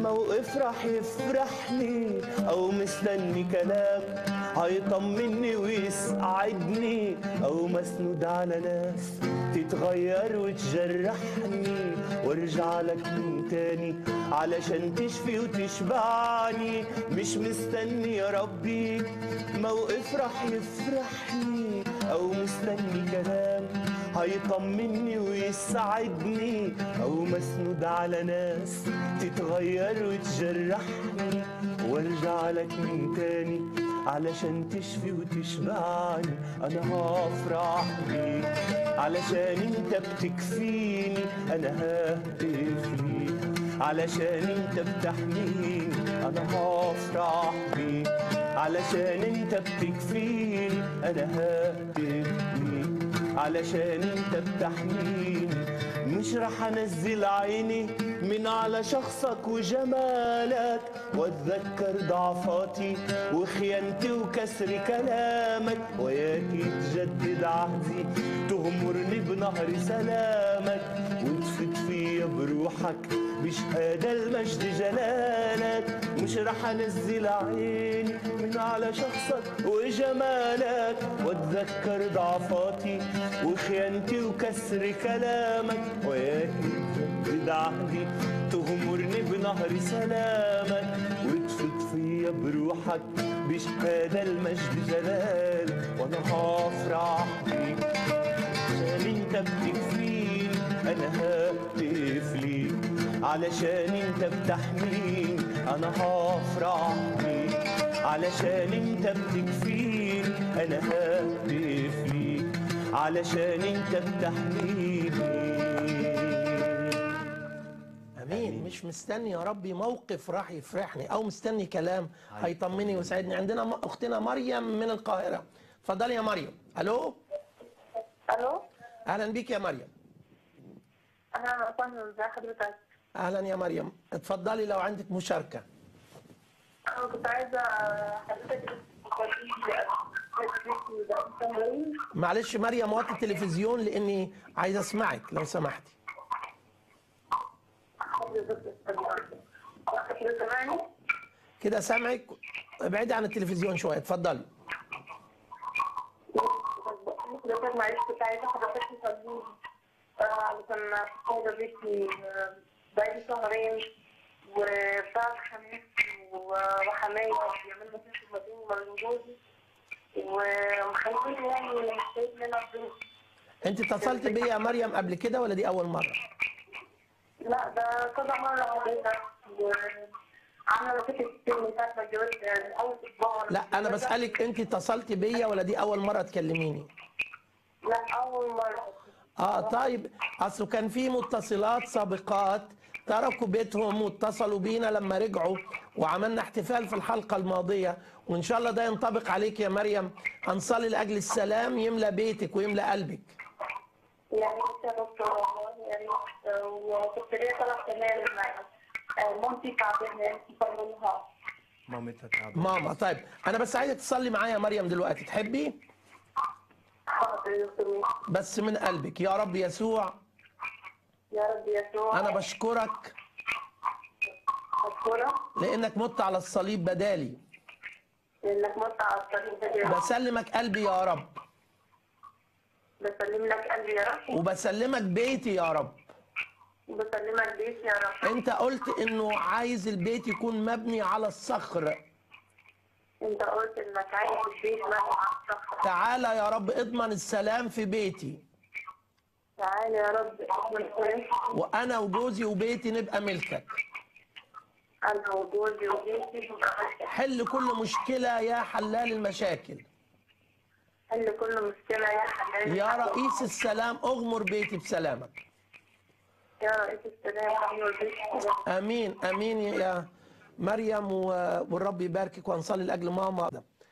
موقف راح يفرحني او مستني كلام هيطمني ويسعدني او مسنود على ناس تتغير وتجرحني وارجع لك من تاني علشان تشفي وتشبعني مش مستني يا ربي موقف راح يفرحني او مستني كلام هيطمني ويسعدني او مسنود على ناس تتغير وتجرحني وارجع لك من تاني علشان تشفي وتشبعني انا هفرح بيك علشان انت بتكفيني انا ههتف ليك علشان انت بتحميني انا هفرح بيك علشان انت بتكفيني انا ههتف ليك علشان انت بتحميني مش رح انزل عيني من على شخصك وجمالك واتذكر ضعفاتي وخيانتي وكسر كلامك وياك يتجدد عهدي تغمرني بنهر سلامك وتفت فيا بروحك بشهادة المجد جلالك مش رح انزل عيني من على شخصك وجمالك واتذكر ضعفاتي وخيانتي وكسر كلامك وياك يتجدد عهدي تغمرني بنهر سلامك وتفت فيا بروحك بشهادة المجد جلالك وانا هفرح بيك عشان انت بتكفيني انا ههتف ليك علشان انت بتحميني انا هفرح بيك علشان انت بتكفيني انا ههتف ليك علشان انت بتحميني امين مش مستني يا ربي موقف راح يفرحني او مستني كلام هيطمني ويسعدني عندنا م- اختنا مريم من القاهره اتفضلي يا مريم الو الو اهلا بيك يا مريم انا فاهمه ازي حضرتك اهلا يا مريم اتفضلي لو عندك مشاركه انا كنت عايزه حضرتك تقولي معلش مريم وطي التلفزيون لاني عايز اسمعك لو سمحتي سامعني؟ كده سامعك ابعدي عن التلفزيون شويه اتفضلي حضرتك معلش كنت عايزه حضرتك تصلي علشان حاجه بيتي آه، بقالي شهرين وبعد خميس وحماية بيعملوا مشاكل ما بيني وما بين جوزي ومخليني يعني مش شايف منها فلوس انت اتصلت بيا يا مريم قبل كده ولا دي اول مره لا ده كذا مرة حضرتك وعاملة مشاكل كتير من ساعة ما اتجوزت يعني أول أسبوع ولا لا انا كده. بسالك انت اتصلت بيا ولا دي اول مره تكلميني لا أول مرة اه طيب اصله كان في متصلات سابقات تركوا بيتهم واتصلوا بينا لما رجعوا وعملنا احتفال في الحلقه الماضيه وان شاء الله ده ينطبق عليك يا مريم هنصلي لاجل السلام يملى بيتك ويملى قلبك يعني انت يا دكتور والله يعني وكنت ليا طلب كمان آه، مامتي تعبانة انت طمنها مامتها تعبانه ماما طيب انا بس عايزك تصلي معايا يا مريم دلوقتي تحبي حاضر يا دكتور بس من قلبك يا رب يسوع يا رب يسوع انا بشكرك مشكورة لانك مت على الصليب بدالي لأنك مت على الطريق ده بسلمك قلبي يا رب بسلم لك قلبي يا رب وبسلمك بيتي يا رب وبسلمك بيت يا رب انت قلت انه عايز البيت يكون مبني على الصخر انت قلت انك عايز البيت مبني على الصخرة تعالى يا رب اضمن السلام في بيتي تعالى يا رب احمد كويس وانا وجوزي وبيتي نبقى ملكك انا وجوزي وبيتي حل كل مشكلة يا حلال المشاكل حل كل مشكلة يا حبيبي يا رئيس السلام اغمر بيتي بسلامك يا رئيس السلام احمد بيتي امين امين يا مريم و- والرب يباركك وهنصلي لاجل ماما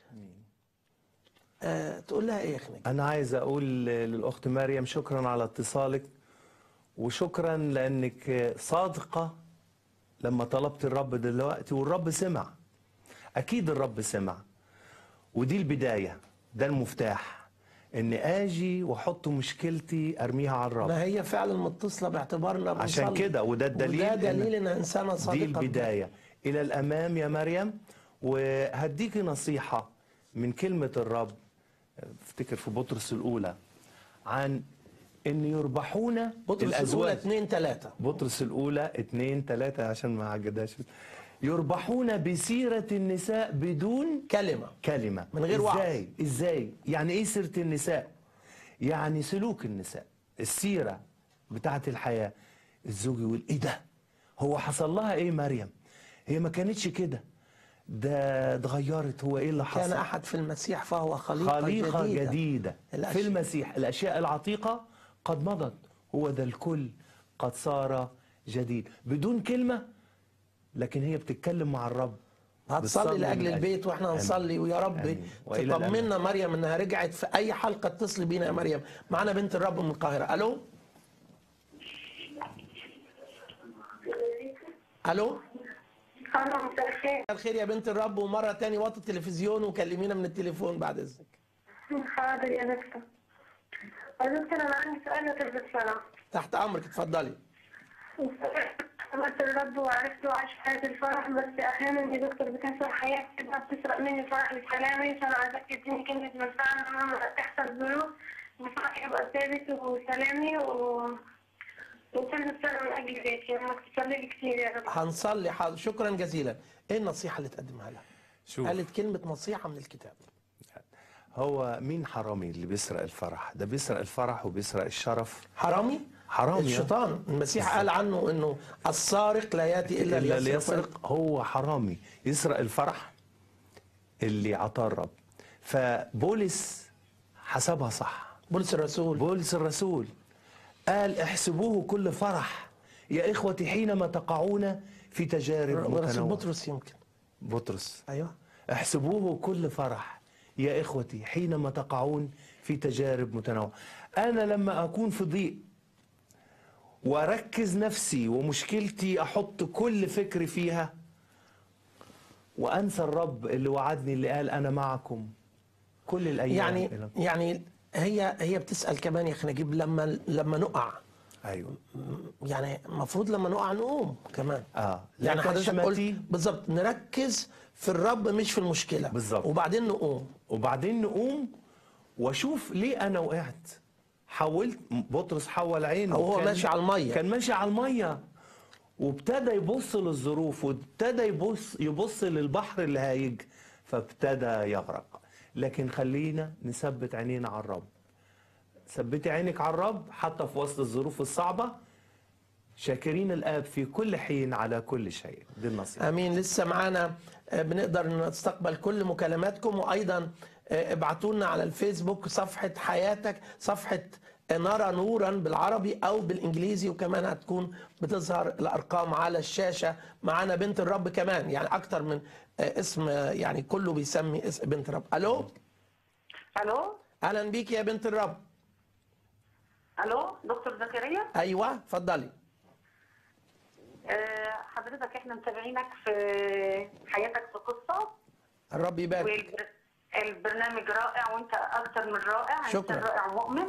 آه تقول لها ايه يا اخنك أنا عايز أقول للأخت مريم شكرا على اتصالك وشكرا لأنك صادقة لما طلبت الرب دلوقتي والرب سمع أكيد الرب سمع ودي البداية ده المفتاح اني اجي واحط مشكلتي ارميها على الرب ما هي فعلا متصله باعتبارنا عشان بنصلي. كده وده الدليل وده إن- دليل ان انسانه صادقه دي البداية إلى الأمام يا مريم وهديكي نصيحة من كلمة الرب افتكر في بطرس الأولى عن أن يربحون بطرس الاولى الأزواج 2 3 بطرس الأولى اتنين تلاتة عشان ما عجدهاش يربحون بسيرة النساء بدون كلمه كلمة من غير وعظ. ازاي ازاي يعني ايه سيرة النساء يعني سلوك النساء السيرة بتاعت الحياة الزوج يقول ايه ده هو حصل لها ايه مريم هي ما كانتش كده ده اتغيرت هو ايه اللي كان حصل احد في المسيح فهو خليقه, خليقة جديده, جديدة في الأشياء- المسيح الأشياء العتيقة قد مضت هو ده الكل قد صار جديد بدون كلمة لكن هي بتتكلم مع الرب هتصلي بتصلي لاجل من البيت واحنا آمين. هنصلي ويا رب آمين. وإلى تطمنا مريم انها رجعت في اي حلقه اتصلي بينا يا مريم معانا بنت الرب من القاهره الو الو أنا مساء الخير الخير يا بنت الرب ومره تاني وطي التلفزيون وكلمينا من التليفون بعد اذنك حاضر يا دكتور يا دكتور أنا عندي سؤال وتلبس سنة تحت امرك اتفضلي عملت الرب وعرفت وعايش حياة الفرح بس أحيانا يا دكتور بتحصل حياة كده بتسرق مني فرح وسلامي فأنا عايزاك تديني كلمة منفعة لما تحصل ظروف وفرحي يبقى ثابت وسلامي و وتلبس سنة من أجل بيتي إنك تصلي لي كتير يا رب هنصلي حاضر شكرا جزيلا ايه النصيحه اللي تقدمها لها شوف قالت كلمه نصيحه من الكتاب هو مين حرامي اللي بيسرق الفرح ده بيسرق الفرح وبيسرق الشرف حرامي حرامي الشيطان المسيح قال عنه انه السارق لا ياتي الا إلا ليسرق ليسرق هو حرامي يسرق الفرح اللي عطاه الرب فبولس حسبها صح بولس الرسول بولس الرسول قال احسبوه كل فرح يا إخوتي حينما تقعون في تجارب رسول متنوعة بطرس يمكن بطرس ايوه احسبوه كل فرح يا إخوتي حينما تقعون في تجارب متنوعة أنا لما أكون في ضيق وأركز نفسي ومشكلتي أحط كل فكري فيها وأنسى الرب اللي وعدني اللي قال أنا معكم كل الأيام يعني إلى- يعني هي هي بتسال كمان يا اخي نجيب لما لما نقع أيوه يعني المفروض لما نقع نقوم كمان آه يعني لكن حضرتك شماتي- قلت بالظبط نركز في الرب مش في المشكله بالظبط. وبعدين نقوم وبعدين نقوم واشوف ليه انا وقعت حولت بطرس حول عينه أو هو كان- ماشي على المية. كان ماشي على الميه وابتدى يبص للظروف وابتدى يبص يبص للبحر اللي هايج فابتدى يغرق لكن خلينا نثبت عينينا على الرب ثبتي عينك على الرب حتى في وسط الظروف الصعبه شاكرين الاب في كل حين على كل شيء دي النصيحه امين لسه معانا آه، بنقدر نستقبل كل مكالماتكم وايضا آه، ابعتوا لنا على الفيسبوك صفحه حياتك صفحه نرى نورا بالعربي او بالانجليزي وكمان هتكون بتظهر الارقام على الشاشه معانا بنت الرب كمان يعني اكتر من آه، اسم آه، يعني كله بيسمي اسم بنت الرب الو ألو اهلا بيك يا بنت الرب ألو دكتور زكريا ايوه اتفضلي آه، حضرتك احنا متابعينك في حياتك في قصة الرب يبارك والبرنامج رائع وانت اكتر من رائع شكراً. انت رائع مؤمن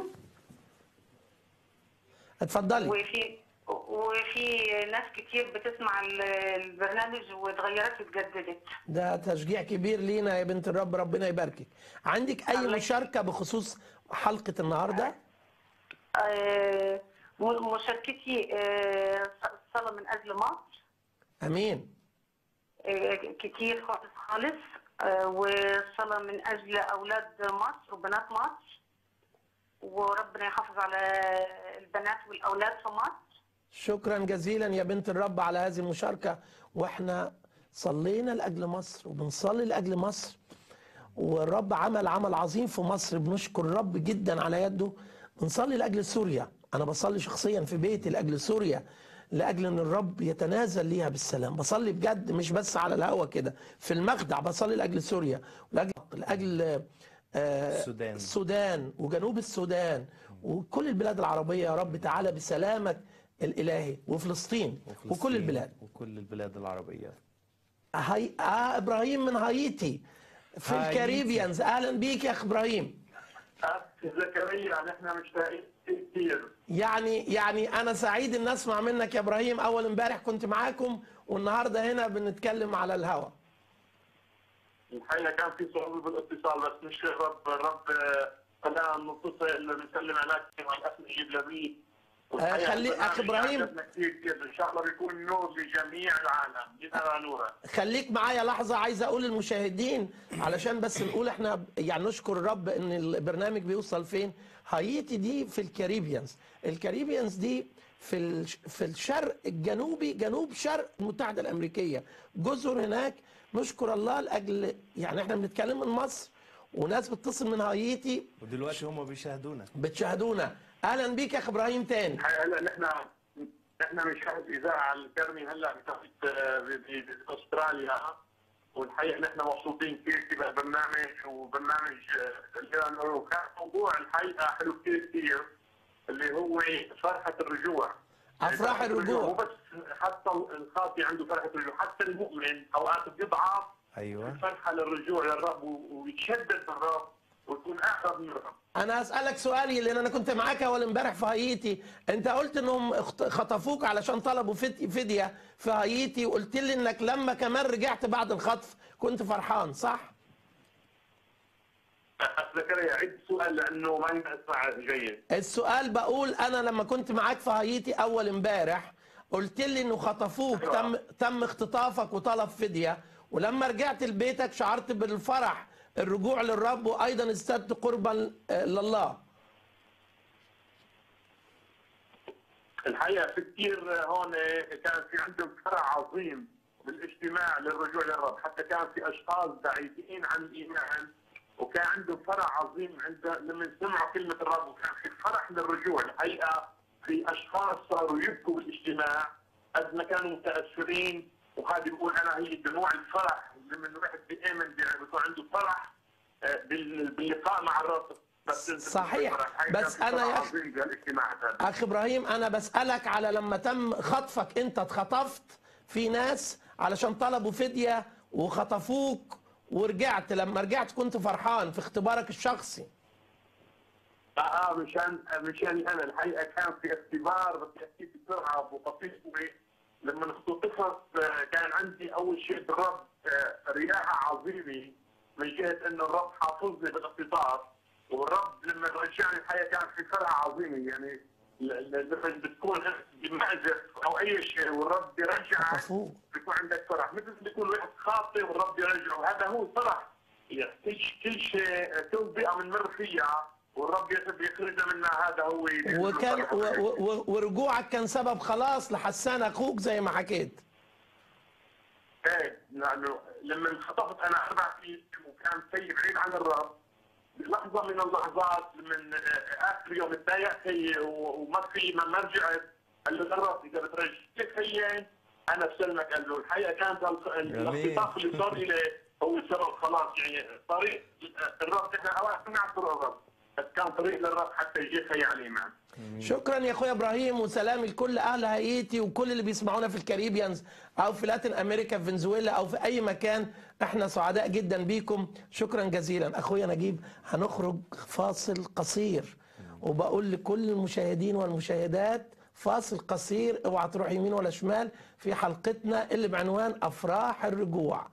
اتفضلي وفي وفي ناس كتير بتسمع ال- البرنامج واتغيرت واتجددت ده تشجيع كبير لينا يا بنت الرب ربنا يباركك عندك اي الله مشاركه بخصوص حلقه النهارده آه، م- مشاركتي آه، صلاة من اجل مصر امين آه، كتير خالص خالص آه، وصلاة من اجل اولاد مصر وبنات مصر وربنا يحافظ على البنات والاولاد في مصر شكرا جزيلا يا بنت الرب على هذه المشاركة واحنا صلينا لأجل مصر وبنصلي لأجل مصر والرب عمل عمل عظيم في مصر بنشكر الرب جدا على يده بنصلي لأجل سوريا أنا بصلي شخصيا في بيتي لأجل سوريا لأجل أن الرب يتنازل ليها بالسلام بصلي بجد مش بس على الهوا كده في المخدع بصلي لأجل سوريا ولأجل لأجل آه، السودان. السودان وجنوب السودان وكل البلاد العربية يا رب تعالى بسلامك الإلهي وفلسطين وكل وفلسطين البلاد وكل البلاد العربيه هاي... آه إبراهيم من هايتي في هايتي. الكاريبيانز أهلا بيك يا أخ إبراهيم أه زكريا نحن مشتاقين كثير يعني يعني انا سعيد ان اسمع منك يا ابراهيم اول امبارح كنت معاكم والنهارده هنا بنتكلم على الهوا الحقيقه كان في صعوبه بالاتصال بس نشكر الرب الرب خلانا نتصل نسلم عليك مع الاخ نجيب لبيب آه، خلي- أخ إبراهيم. كثير كثير ان شاء الله بيكون نور لجميع العالم جدا نورا خليك معايا لحظة عايز أقول للمشاهدين علشان بس نقول إحنا يعني نشكر الرب إن البرنامج بيوصل فين هايتي دي في الكاريبيانز الكاريبيانز دي في الش- في الشرق الجنوبي جنوب شرق المتحدة الأمريكية جزر هناك نشكر الله لأجل يعني إحنا بنتكلم من مصر وناس بتتصل من هايتي ودلوقتي هم بيشاهدونا بتشاهدونا أهلا بيك يا أخ إبراهيم تاني الحقيقه هلا نحن نحن بنشاهد اذاعه الكرمي هلا بتوقيت آه، ب- ب- باستراليا والحقيقه نحن مبسوطين كثير في البرنامج وبرنامج آه، اللي وكان موضوع الحقيقه حلو كثير كثير اللي هو فرحه الرجوع أفراح فرحة الرجوع. مو بس حتى الخاطي عنده فرحه الرجوع حتى المؤمن اوقات بيضعف ايوه الفرحه للرجوع للرب و- ويتشدد بالرب ويكون اقرب من الرب انا اسالك سؤالي لان انا كنت معاك اول امبارح في هايتي انت قلت انهم اخت- خطفوك علشان طلبوا فد- فديه في هايتي وقلت لي انك لما كمان رجعت بعد الخطف كنت فرحان صح زكريا عد سؤال لانه ما اسمع جيد السؤال بقول انا لما كنت معاك في هايتي اول امبارح قلت لي انه خطفوك تم تم اختطافك وطلب فديه ولما رجعت لبيتك شعرت بالفرح الرجوع للرب وايضا ازددت قربا آه، لله الحقيقه في كثير هون كان في عندهم فرح عظيم بالاجتماع للرجوع للرب حتى كان في اشخاص بعيدين عن الايمان وكان عندهم فرح عظيم عند لما سمعوا كلمه الرب وكان في فرح للرجوع الحقيقه في اشخاص صاروا يبكوا بالاجتماع قد ما كانوا متاثرين وهذا بيقول انا هي دموع الفرح لما الواحد بيامن بيكون عنده فرح آه، بال- باللقاء مع الرب بس أنت صحيح. بتقول فرح. هاي بس كان في أنا فرح يا أخ- عظيم بهالاجتماعات هذه اخ ابراهيم انا بسالك على لما تم خطفك انت اتخطفت في ناس علشان طلبوا فديه وخطفوك ورجعت لما رجعت كنت فرحان في اختبارك الشخصي اه مشان مشان انا الحقيقه كان في اختبار بدي احكي بسرعه وبسيطه لما اختطفت آه، كان عندي اول شيء بالرب آه، رياحه عظيمه من جهه انه الرب حافظني بالاختطاف والرب لما رجعني الحقيقه كان في فرحه عظيمه يعني ل- ل- لما بتكون بمأزق او اي شيء والرب بيرجعك خطفوه. بيكون عندك فرح مثل بيكون واحد خاطئ والرب يرجعه هذا هو الفرح يعني كل ش- كل شيء كل بيئه بنمر فيها والرب يخ- يخرجنا منها هذا هو وكان و و و ورجوعك كان سبب خلاص لحسان اخوك زي ما حكيت ايه لانه لما انخطفت انا اربع سنين وكان سيء بعيد عن الرب لحظه من اللحظات من آه، اخر يوم تضايقت هي و- وما في ما ما رجعت قال له للرب اذا بترجعك هي انا بسلمك قال له الحقيقه كانت ال- جميل. الاختطاف اللي صار لي هو سبب خلاص يعني طريق الرب احنا اوقات بنعرف طرق الرب بس كان طريق للرب حتى يجي خي على الايمان شكرا يا اخويا ابراهيم وسلامي لكل اهل هايتي وكل اللي بيسمعونا في الكاريبيانز او في لاتين امريكا في فنزويلا او في اي مكان احنا سعداء جدا بيكم شكرا جزيلا اخويا نجيب هنخرج فاصل قصير وبقول لكل المشاهدين والمشاهدات فاصل قصير اوعى تروح يمين ولا شمال في حلقتنا اللي بعنوان افراح الرجوع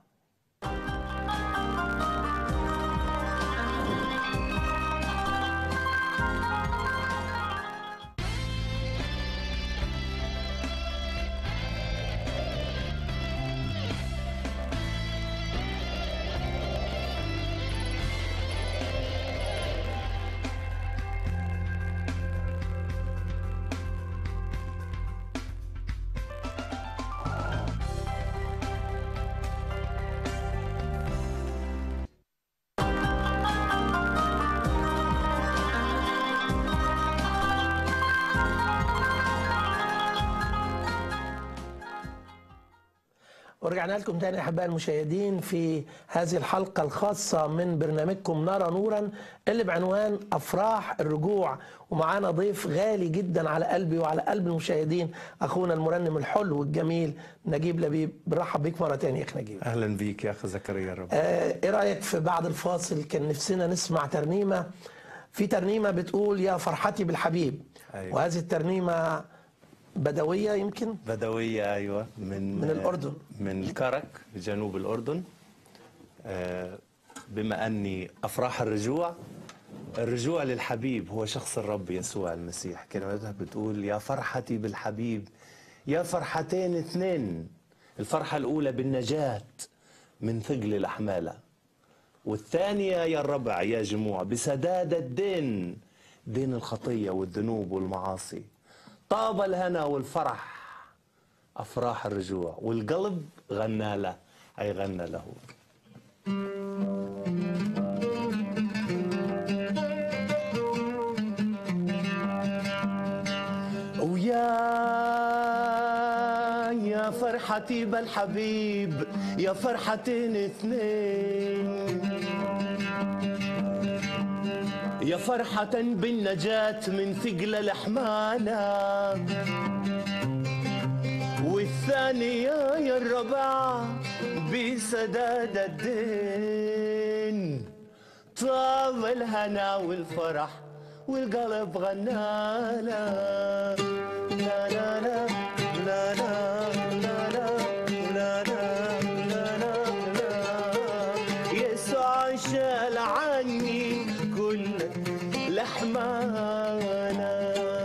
ورجعنا لكم تاني احبائي المشاهدين في هذه الحلقه الخاصه من برنامجكم نرى نورا اللي بعنوان افراح الرجوع ومعانا ضيف غالي جدا على قلبي وعلى قلب المشاهدين اخونا المرنم الحلو والجميل نجيب لبيب بنرحب بيك مره تانية يا اخ نجيب اهلا بيك يا اخ زكريا رب آه، ايه رايك في بعد الفاصل كان نفسنا نسمع ترنيمه في ترنيمه بتقول يا فرحتي بالحبيب أيوة. وهذه الترنيمه بدويه يمكن بدوية أيوة من من الأردن. من الكرك جنوب الأردن آه، بما أني أفراح الرجوع الرجوع للحبيب هو شخص الرب يسوع المسيح كلماتها بتقول يا فرحتي بالحبيب يا فرحتين اثنين الفرحة الأولى بالنجاة من ثقل الأحمالة والثانية يا الربع يا جموع بسداد الدين دين الخطية والذنوب والمعاصي طاب الهنا والفرح أفراح الرجوع والقلب غنى له أي غنى له ويا يا فرحتي بالحبيب يا فرحتين اثنين يا فرحة بالنجاة من ثقل الأحمالة والثانية يا الربع بسداد الدين طاب الهنا والفرح والقلب غنالا لا لا لا لا لا لا لا لا لا لا لا لا يسوع شال عني كل لحمانا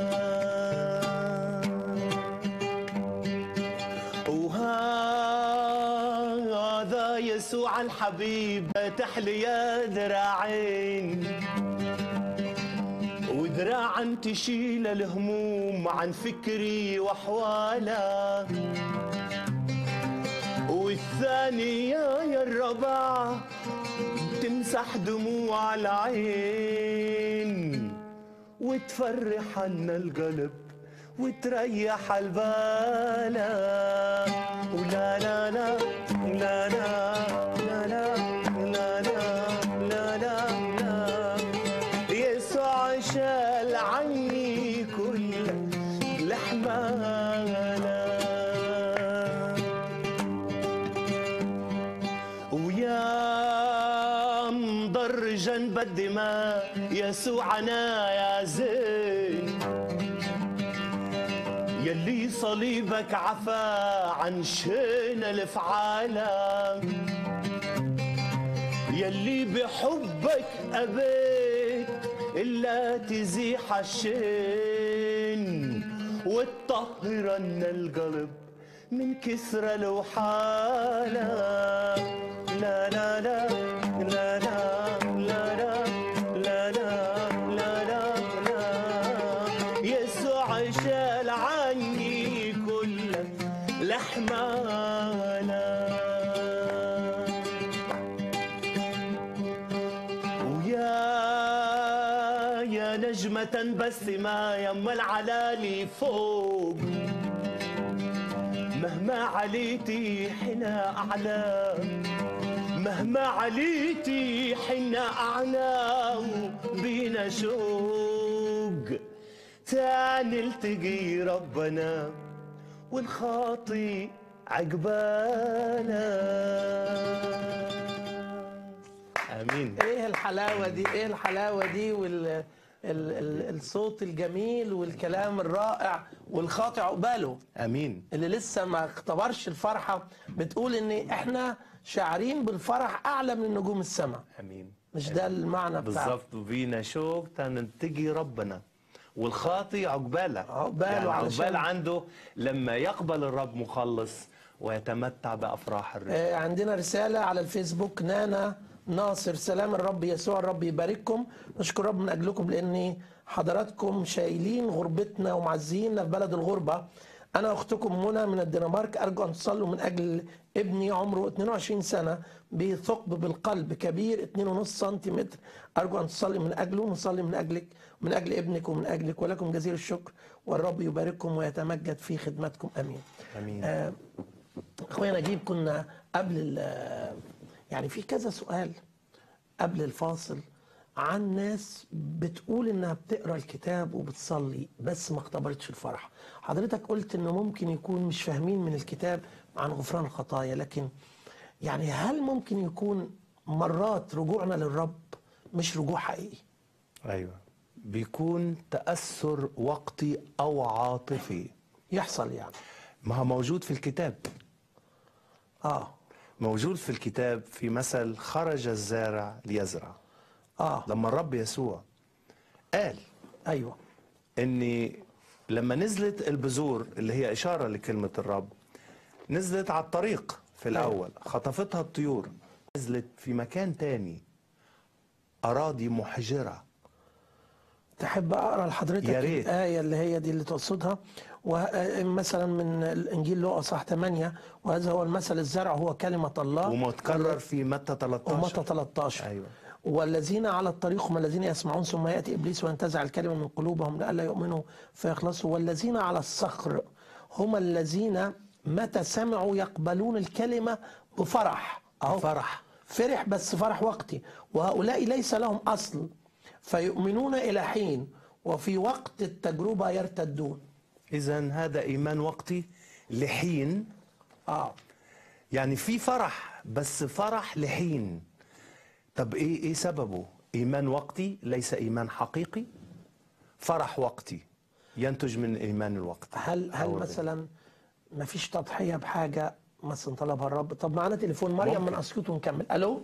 وهذا يسوع الحبيب تحلي يا ذراعين وذراعا تشيل الهموم عن فكري وحوالا والثانية يا الربع تمسح دموع العين وتفرح عنا القلب وتريح البال ولا لا لا لا لا لا لا لا لا لا لا لا يسوع شال عني كل الأحمال ويا مضرجا بالدماء يسوعنا يا زين يلي صليبك عفا عن شين الفعالة يلي بحبك أبيت إلا تزيح الشين وتطهرن القلب من كسرة الوحالة لا لا لا لا لا لا لا لا لا لا لا لا يسوع شال عني كل الأحمال ويا يا نجمة بسمة يما العلالي فوق مهما عليتي حنا أعلى مهما عليتي حنا أعلى بينا شوق تاني التقي ربنا والخاطي عقبانا امين ايه الحلاوه دي ايه الحلاوه دي وال ال ال الصوت الجميل والكلام الرائع والخاطئ عقباله امين اللي لسه ما اختبرش الفرحه بتقول ان احنا شاعرين بالفرح اعلى من نجوم السماء امين مش ده المعنى بتاعه بالظبط وبينا شوق تنتقي ربنا والخاطي عقباله عقباله يعني علشان- عقبال عنده لما يقبل الرب مخلص ويتمتع بافراح الرب آه، عندنا رسالة على الفيسبوك نانا ناصر سلام الرب يسوع الرب يبارككم نشكر رب من أجلكم لأن حضراتكم شايلين غربتنا ومعزينا في بلد الغربة أنا أختكم منى من الدنمارك أرجو أن تصلوا من أجل ابني عمره 22 سنة بثقب بالقلب كبير 2.5 سنتيمتر أرجو أن تصلي من أجله ونصلي من أجلك من أجل ابنك ومن أجلك ولكم جزيل الشكر والرب يبارككم ويتمجد في خدمتكم أمين امين آه، اخويا نجيب كنا قبل ال- يعني في كذا سؤال قبل الفاصل عن ناس بتقول انها بتقرا الكتاب وبتصلي بس ما اختبرتش الفرح حضرتك قلت انه ممكن يكون مش فاهمين من الكتاب عن غفران الخطايا لكن يعني هل ممكن يكون مرات رجوعنا للرب مش رجوع حقيقي ايوه بيكون تاثر وقتي او عاطفي يحصل يعني ما هو موجود في الكتاب اه موجود في الكتاب في مثل خرج الزارع ليزرع اه لما الرب يسوع قال ايوه ان لما نزلت البذور اللي هي اشاره لكلمه الرب نزلت على الطريق في الاول خطفتها الطيور نزلت في مكان تاني اراضي محجره تحب اقرا لحضرتك يا ريت. الايه اللي هي دي اللي تقصدها ومثلا من الانجيل لوقا صح 8 وهذا هو المثل الزرع هو كلمه الله ومتكرر في متى 13 ومتى 13 ايوه والذين على الطريق هم الذين يسمعون ثم ياتي ابليس وينتزع الكلمه من قلوبهم لئلا يؤمنوا فيخلصوا والذين على الصخر هم الذين متى سمعوا يقبلون الكلمه بفرح اهو بفرح. فرح بس فرح وقتي وهؤلاء ليس لهم اصل فيؤمنون الى حين وفي وقت التجربه يرتدون اذا هذا ايمان وقتي لحين اه يعني في فرح بس فرح لحين طب ايه ايه سببه ايمان وقتي ليس ايمان حقيقي فرح وقتي ينتج من ايمان الوقت هل هل أو مثلا ما فيش تضحيه بحاجه مثلا طلبها الرب طب معانا تليفون مريم ممكن. من اسيوط ونكمل الو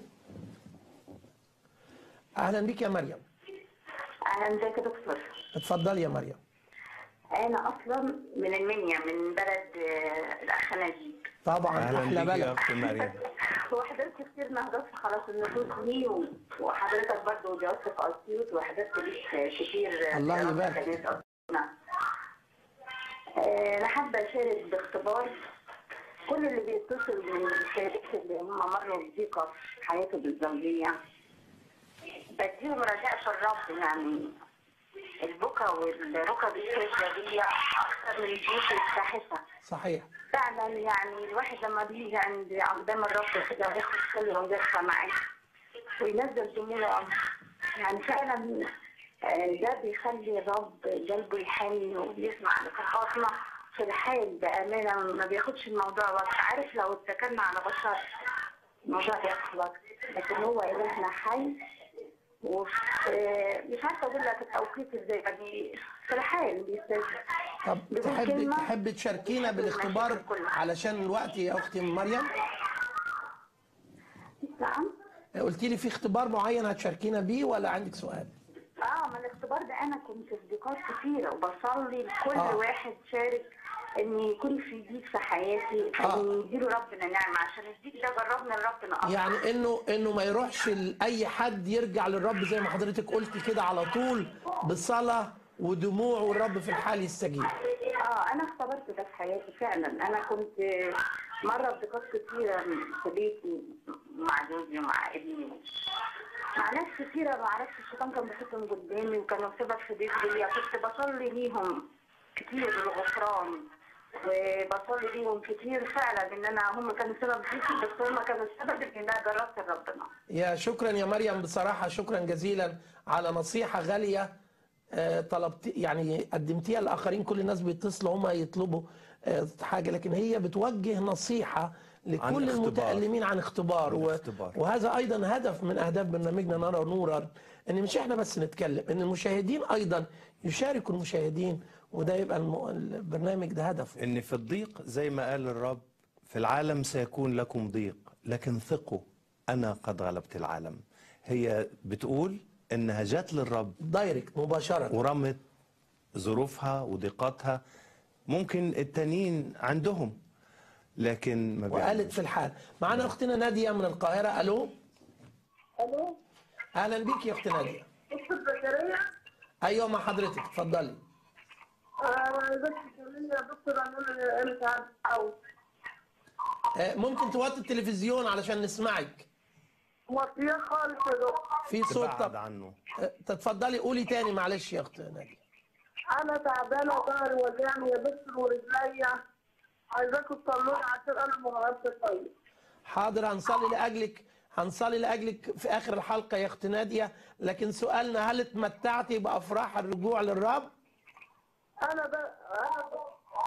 اهلا بك يا مريم اهلا ازيك يا دكتور اتفضلي يا مريم انا اصلا من المنيا من بلد آه، الاخ نجيب طبعا اهلا احلى بك يا بلد اخت مريم وحضرت كتير نهضات في خلاص النفوس دي و- وحضرتك برضه جاوبت في اسيوط وحضرت ليك كتير آه، الله في يبارك. كنيسة أسيوط. نعم. آه، انا حابه اشارك باختبار كل اللي بيتصل من الشركات اللي هم مروا بضيقه في حياتهم الزوجيه بديهم رجاء في الرب يعني البكا والركب السجادية أكثر من البيوت الفاحشة صحيح فعلا يعني الواحد لما بيجي عند أقدام الرب كده وياخد كل ويرفع معاه وينزل دموعه يعني فعلا آه، ده بيخلي الرب قلبه يحن ويسمع لصرخاتنا في الحال بأمانة ما بياخدش الموضوع وقت عارف لو اتكلنا على بشر الموضوع بياخد وقت لكن هو إلهنا حي وفي مش عارفة أقول لك التوقيت ازاي يعني في الحال بيستجيب طب بيقول تحب كلمة تحب تشاركينا بالاختبار كلها. علشان الوقت يا اختي مريم نعم قلت لي في اختبار معين هتشاركينا بيه ولا عندك سؤال اه ما الاختبار ده انا كنت في ضيقات كتيره وبصلي لكل آه. آه. واحد شارك ان يكون في ضيق في حياتي آه. ان يديله ربنا نعمه عشان الضيق ده جربنا لربنا اصلا يعني انه انه ما يروحش لاي حد يرجع للرب زي ما حضرتك قلت كده على طول بصلاه ودموع والرب في الحال يستجيب اه انا اختبرت ده في حياتي فعلا انا كنت مره بضيقات كتيره في بيتي مع جوزي ومع ابني مع ناس كتيره ما اعرفش الشيطان كان بيحطهم قدامي وكانوا سبب في ضيق ليا كنت بصلي ليهم كتير بالغفران وبصلي ليهم كتير فعلا ان انا هم كانوا سبب ضيقي بس هم كانوا السبب ان انا جربت ربنا يا شكرا يا مريم بصراحة شكرا جزيلا على نصيحة غالية آه، طلبت يعني قدمتيها للآخرين كل الناس بيتصلوا هم يطلبوا آه، حاجة لكن هي بتوجه نصيحة لكل اختبار. المتألمين عن اختبار عن و- اختبار. وهذا أيضا هدف من أهداف برنامجنا نرى نورا إن مش إحنا بس نتكلم إن المشاهدين أيضا يشاركوا المشاهدين وده يبقى الم- البرنامج ده هدفه ان في الضيق زي ما قال الرب في العالم سيكون لكم ضيق لكن ثقوا انا قد غلبت العالم هي بتقول انها جت للرب دايركت مباشرة ورمت ظروفها وضيقاتها ممكن التانيين عندهم لكن ما وقالت بيعملوش. في الحال معانا أختنا نادية من القاهرة ألو الو أهلا بيك يا أخت نادية دكتور زكريا ايوه مع حضرتك اتفضلي آه، بس كمان يا دكتور انا انا تعبت قوي آه، ممكن توطي التلفزيون علشان نسمعك موطيه خالص يا دكتور في صوت تبعد طب عنه آه، تتفضلي قولي تاني معلش يا اخت نادية انا تعبانه وظهري وجعني يا دكتور ورجليا عايزاكم تصلوا لي عشان انا ما غيرتش طيب حاضر هنصلي لاجلك هنصلي لاجلك في اخر الحلقه يا اخت ناديه لكن سؤالنا هل اتمتعتي بافراح الرجوع للرب انا ب... انا ب...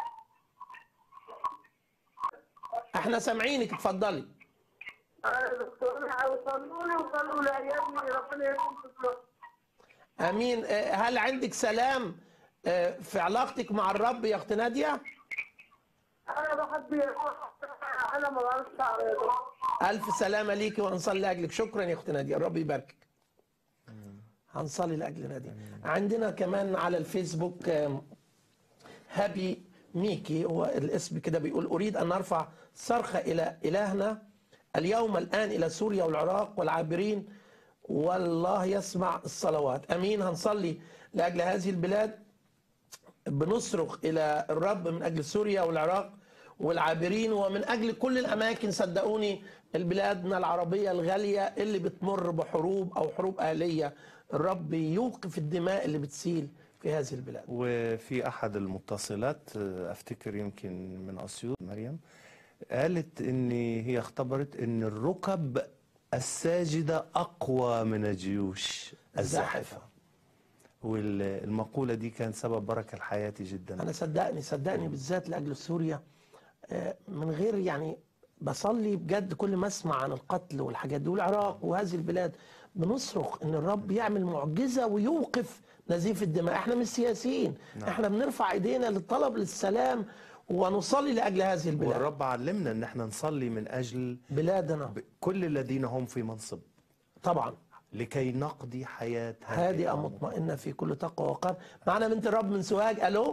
احنا سامعينك اتفضلي انا يا دكتور انا عاوز صلوا لي وصلوا لعيالي ربنا يكون في صلاتي امين آه، هل عندك سلام آه، في علاقتك مع الرب يا اخت ناديه انا بحب انا ما بعرفش اقرا الف سلامه ليكي وهنصلي لاجلك شكرا يا اخت ناديه الرب يباركك هنصلي لاجل ناديه عندنا كمان على الفيسبوك آم، هابي ميكي هو الاسم كده بيقول اريد ان ارفع صرخه الى الهنا اليوم الان الى سوريا والعراق والعابرين والله يسمع الصلوات امين هنصلي لاجل هذه البلاد بنصرخ الى الرب من اجل سوريا والعراق والعابرين ومن اجل كل الاماكن صدقوني البلادنا العربيه الغاليه اللي بتمر بحروب او حروب اهليه الرب يوقف الدماء اللي بتسيل في هذه البلاد وفي احد المتصلات آه، افتكر يمكن من اسيوط مريم قالت ان هي اختبرت ان الركب الساجده اقوى من الجيوش الزاحفه والمقوله دي كان سبب بركه لحياتي جدا انا صدقني صدقني بالذات لاجل سوريا آه، من غير يعني بصلي بجد كل ما اسمع عن القتل والحاجات دي والعراق وهذه البلاد بنصرخ ان الرب يعمل معجزه ويوقف نزيف الدماء احنا مش سياسيين احنا بنرفع ايدينا للطلب للسلام ونصلي لاجل هذه البلاد والرب علمنا ان احنا نصلي من اجل بلادنا ب- كل الذين هم في منصب طبعا لكي نقضي حياه هادئه مطمئنه في كل تقوى وقار معنا بنت الرب من سوهاج الو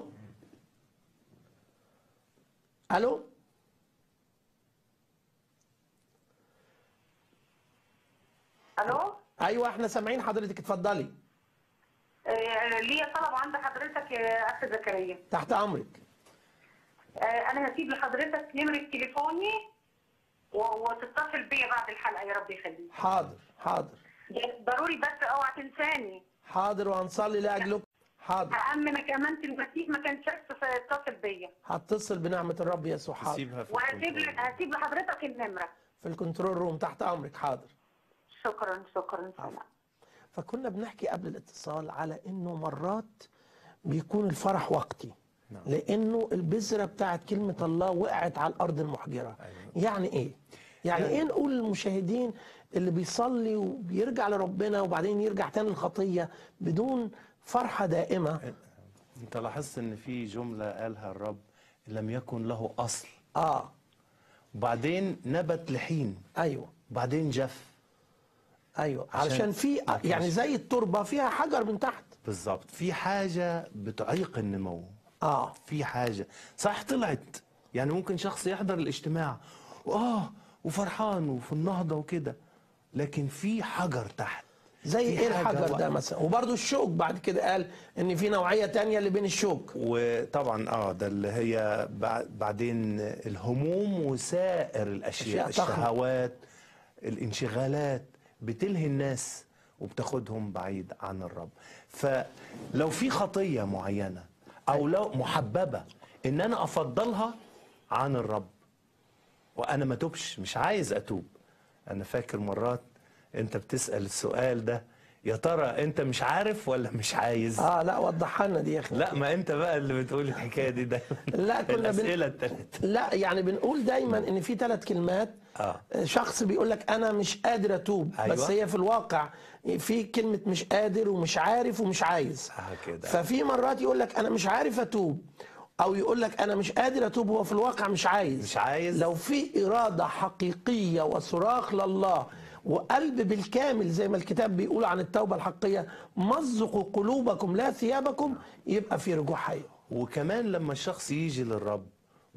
الو الو ايوه احنا سامعين حضرتك اتفضلي آه، ليا طلب عند حضرتك يا اخ زكريا تحت امرك آه، انا هسيب لحضرتك نمره تليفوني و- وتتصل بيا بعد الحلقه يا رب يخليك حاضر حاضر ضروري بس اوعى تنساني حاضر وهنصلي لاجلك حاضر هأمنك أمانة المسيح ما كانش اتصل بيا هتصل بنعمه الرب يسوع حاضر سيبها في وهسيب الكنترول. لك هسيب لحضرتك النمرة في الكنترول روم تحت امرك حاضر شكرا شكرا سلام فكنا بنحكي قبل الاتصال على انه مرات بيكون الفرح وقتي نعم. لانه البذره بتاعت كلمه الله وقعت على الارض المحجره يعني ايه يعني يعني- ايه نقول للمشاهدين اللي بيصلي وبيرجع لربنا وبعدين يرجع تاني للخطيه بدون فرحه دائمه انت لاحظت ان في جمله قالها الرب لم يكن له اصل اه وبعدين نبت لحين ايوه وبعدين جف ايوه عشان علشان في ما فيهاش. يعني زي التربه فيها حجر من تحت بالظبط في حاجه بتعيق النمو اه في حاجه صح طلعت يعني ممكن شخص يحضر الاجتماع واه وفرحان وفي النهضه وكده لكن في حجر تحت زي في ايه حاجة الحجر ده واقفة. مثلا وبرضه الشوك بعد كده قال ان في نوعيه تانية اللي بين الشوك وطبعا اه ده اللي هي بع- بعدين الهموم وسائر الاشياء أشياء تخنق. الشهوات الانشغالات بتلهي الناس وبتاخدهم بعيد عن الرب فلو في خطيه معينه او لو محببه ان انا افضلها عن الرب وانا ما توبش مش عايز اتوب انا فاكر مرات انت بتسال السؤال ده يا ترى انت مش عارف ولا مش عايز اه لا وضحها لنا دي يا اخي لا ما انت بقى اللي بتقول الحكايه دي دايما لا، كنا بن- الاسئله الثلاثه لا يعني بنقول دايما ان في ثلاث كلمات آه. شخص بيقول لك انا مش قادر اتوب أيوة. بس هي في الواقع في كلمه مش قادر ومش عارف ومش عايز آه كده. ففي مرات يقول لك انا مش عارف اتوب او يقول لك انا مش قادر اتوب هو في الواقع مش عايز مش عايز. لو في اراده حقيقيه وصراخ لله وقلب بالكامل زي ما الكتاب بيقول عن التوبه الحقيقيه مزقوا قلوبكم لا ثيابكم يبقى في رجوع حقيقي وكمان لما الشخص يجي للرب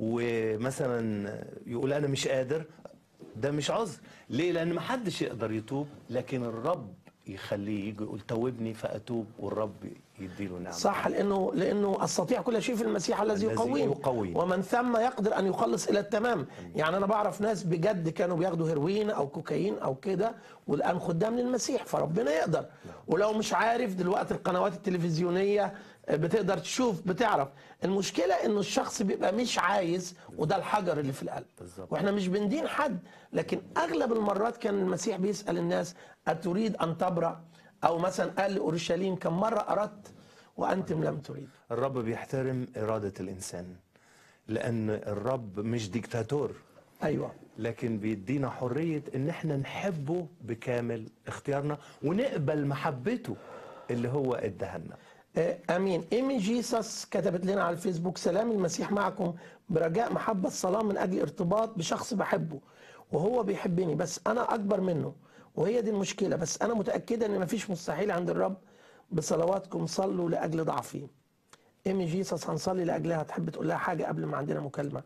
ومثلا يقول انا مش قادر ده مش عذر ليه لان ما حدش يقدر يتوب لكن الرب يخليه يجي يقول توبني فاتوب والرب يديله نعمه صح لانه لانه استطيع كل شيء في المسيح الذي الذي يقويني يقويني. ومن ثم يقدر ان يخلص الى التمام يعني انا بعرف ناس بجد كانوا بياخدوا هيروين او كوكايين او كده والان خدام للمسيح فربنا يقدر ولو مش عارف دلوقتي القنوات التلفزيونيه بتقدر تشوف بتعرف المشكله انه الشخص بيبقى مش عايز وده الحجر اللي في القلب بالظبط. واحنا مش بندين حد لكن اغلب المرات كان المسيح بيسال الناس اتريد ان تبرأ او مثلا قال لاورشليم كم مره اردت وانتم لم تريدوا الرب بيحترم اراده الانسان لان الرب مش ديكتاتور ايوه لكن بيدينا حرية ان احنا نحبه بكامل اختيارنا ونقبل محبته اللي هو ادهنا آه، امين ايمي جيسس كتبت لنا على الفيسبوك سلام المسيح معكم برجاء محبه الصلاه من اجل ارتباط بشخص بحبه وهو بيحبني بس انا اكبر منه وهي دي المشكله بس انا متاكده ان مفيش مستحيل عند الرب بصلواتكم صلوا لاجل ضعفي ايمي جيسس هنصلي لاجلها تحب تقول لها حاجه قبل ما عندنا مكالمه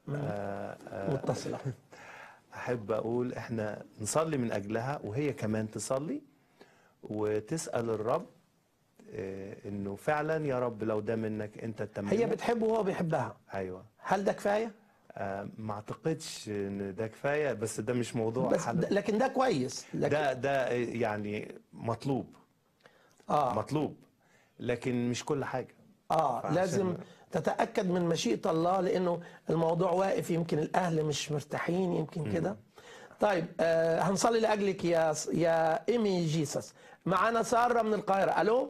متصله احب اقول احنا نصلي من اجلها وهي كمان تصلي وتسال الرب آه، انه فعلا يا رب لو ده منك انت تتمم هي بتحبه وهو بيحبها ايوه هل ده كفايه آه، ما اعتقدش ان ده كفايه بس ده مش موضوع بس حل ده لكن ده كويس لكن ده ده يعني مطلوب اه مطلوب لكن مش كل حاجه اه فعشان- لازم تتاكد من مشيئه الله لانه الموضوع واقف يمكن الاهل مش مرتاحين يمكن كده طيب آه هنصلي لاجلك يا يا ايمي جيسس معانا ساره من القاهره الو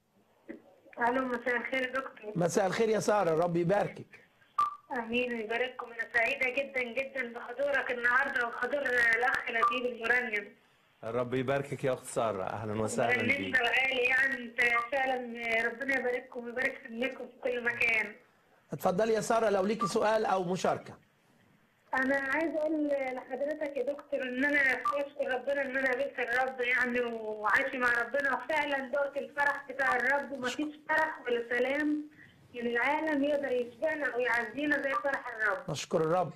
الو مساء الخير يا دكتور مساء الخير يا ساره ربي يباركك امين ويبارككم انا سعيده جدا جدا بحضورك النهارده وحضور الاخ لبيب المرنم الرب يباركك يا اخت ساره اهلا وسهلا مرنمنا بيك وقالي يعني انت فعلا ربنا يبارككم ويبارك في ابنكم في كل مكان اتفضلي يا ساره لو ليكي سؤال او مشاركه انا عايز اقول لحضرتك يا دكتور ان انا اشكر ربنا ان انا قابلت الرب يعني وعايشه مع ربنا وفعلا دقت الفرح بتاع الرب ومفيش فرح ولا سلام من العالم يقدر يشبعنا او يعزينا زي فرح الرب نشكر الرب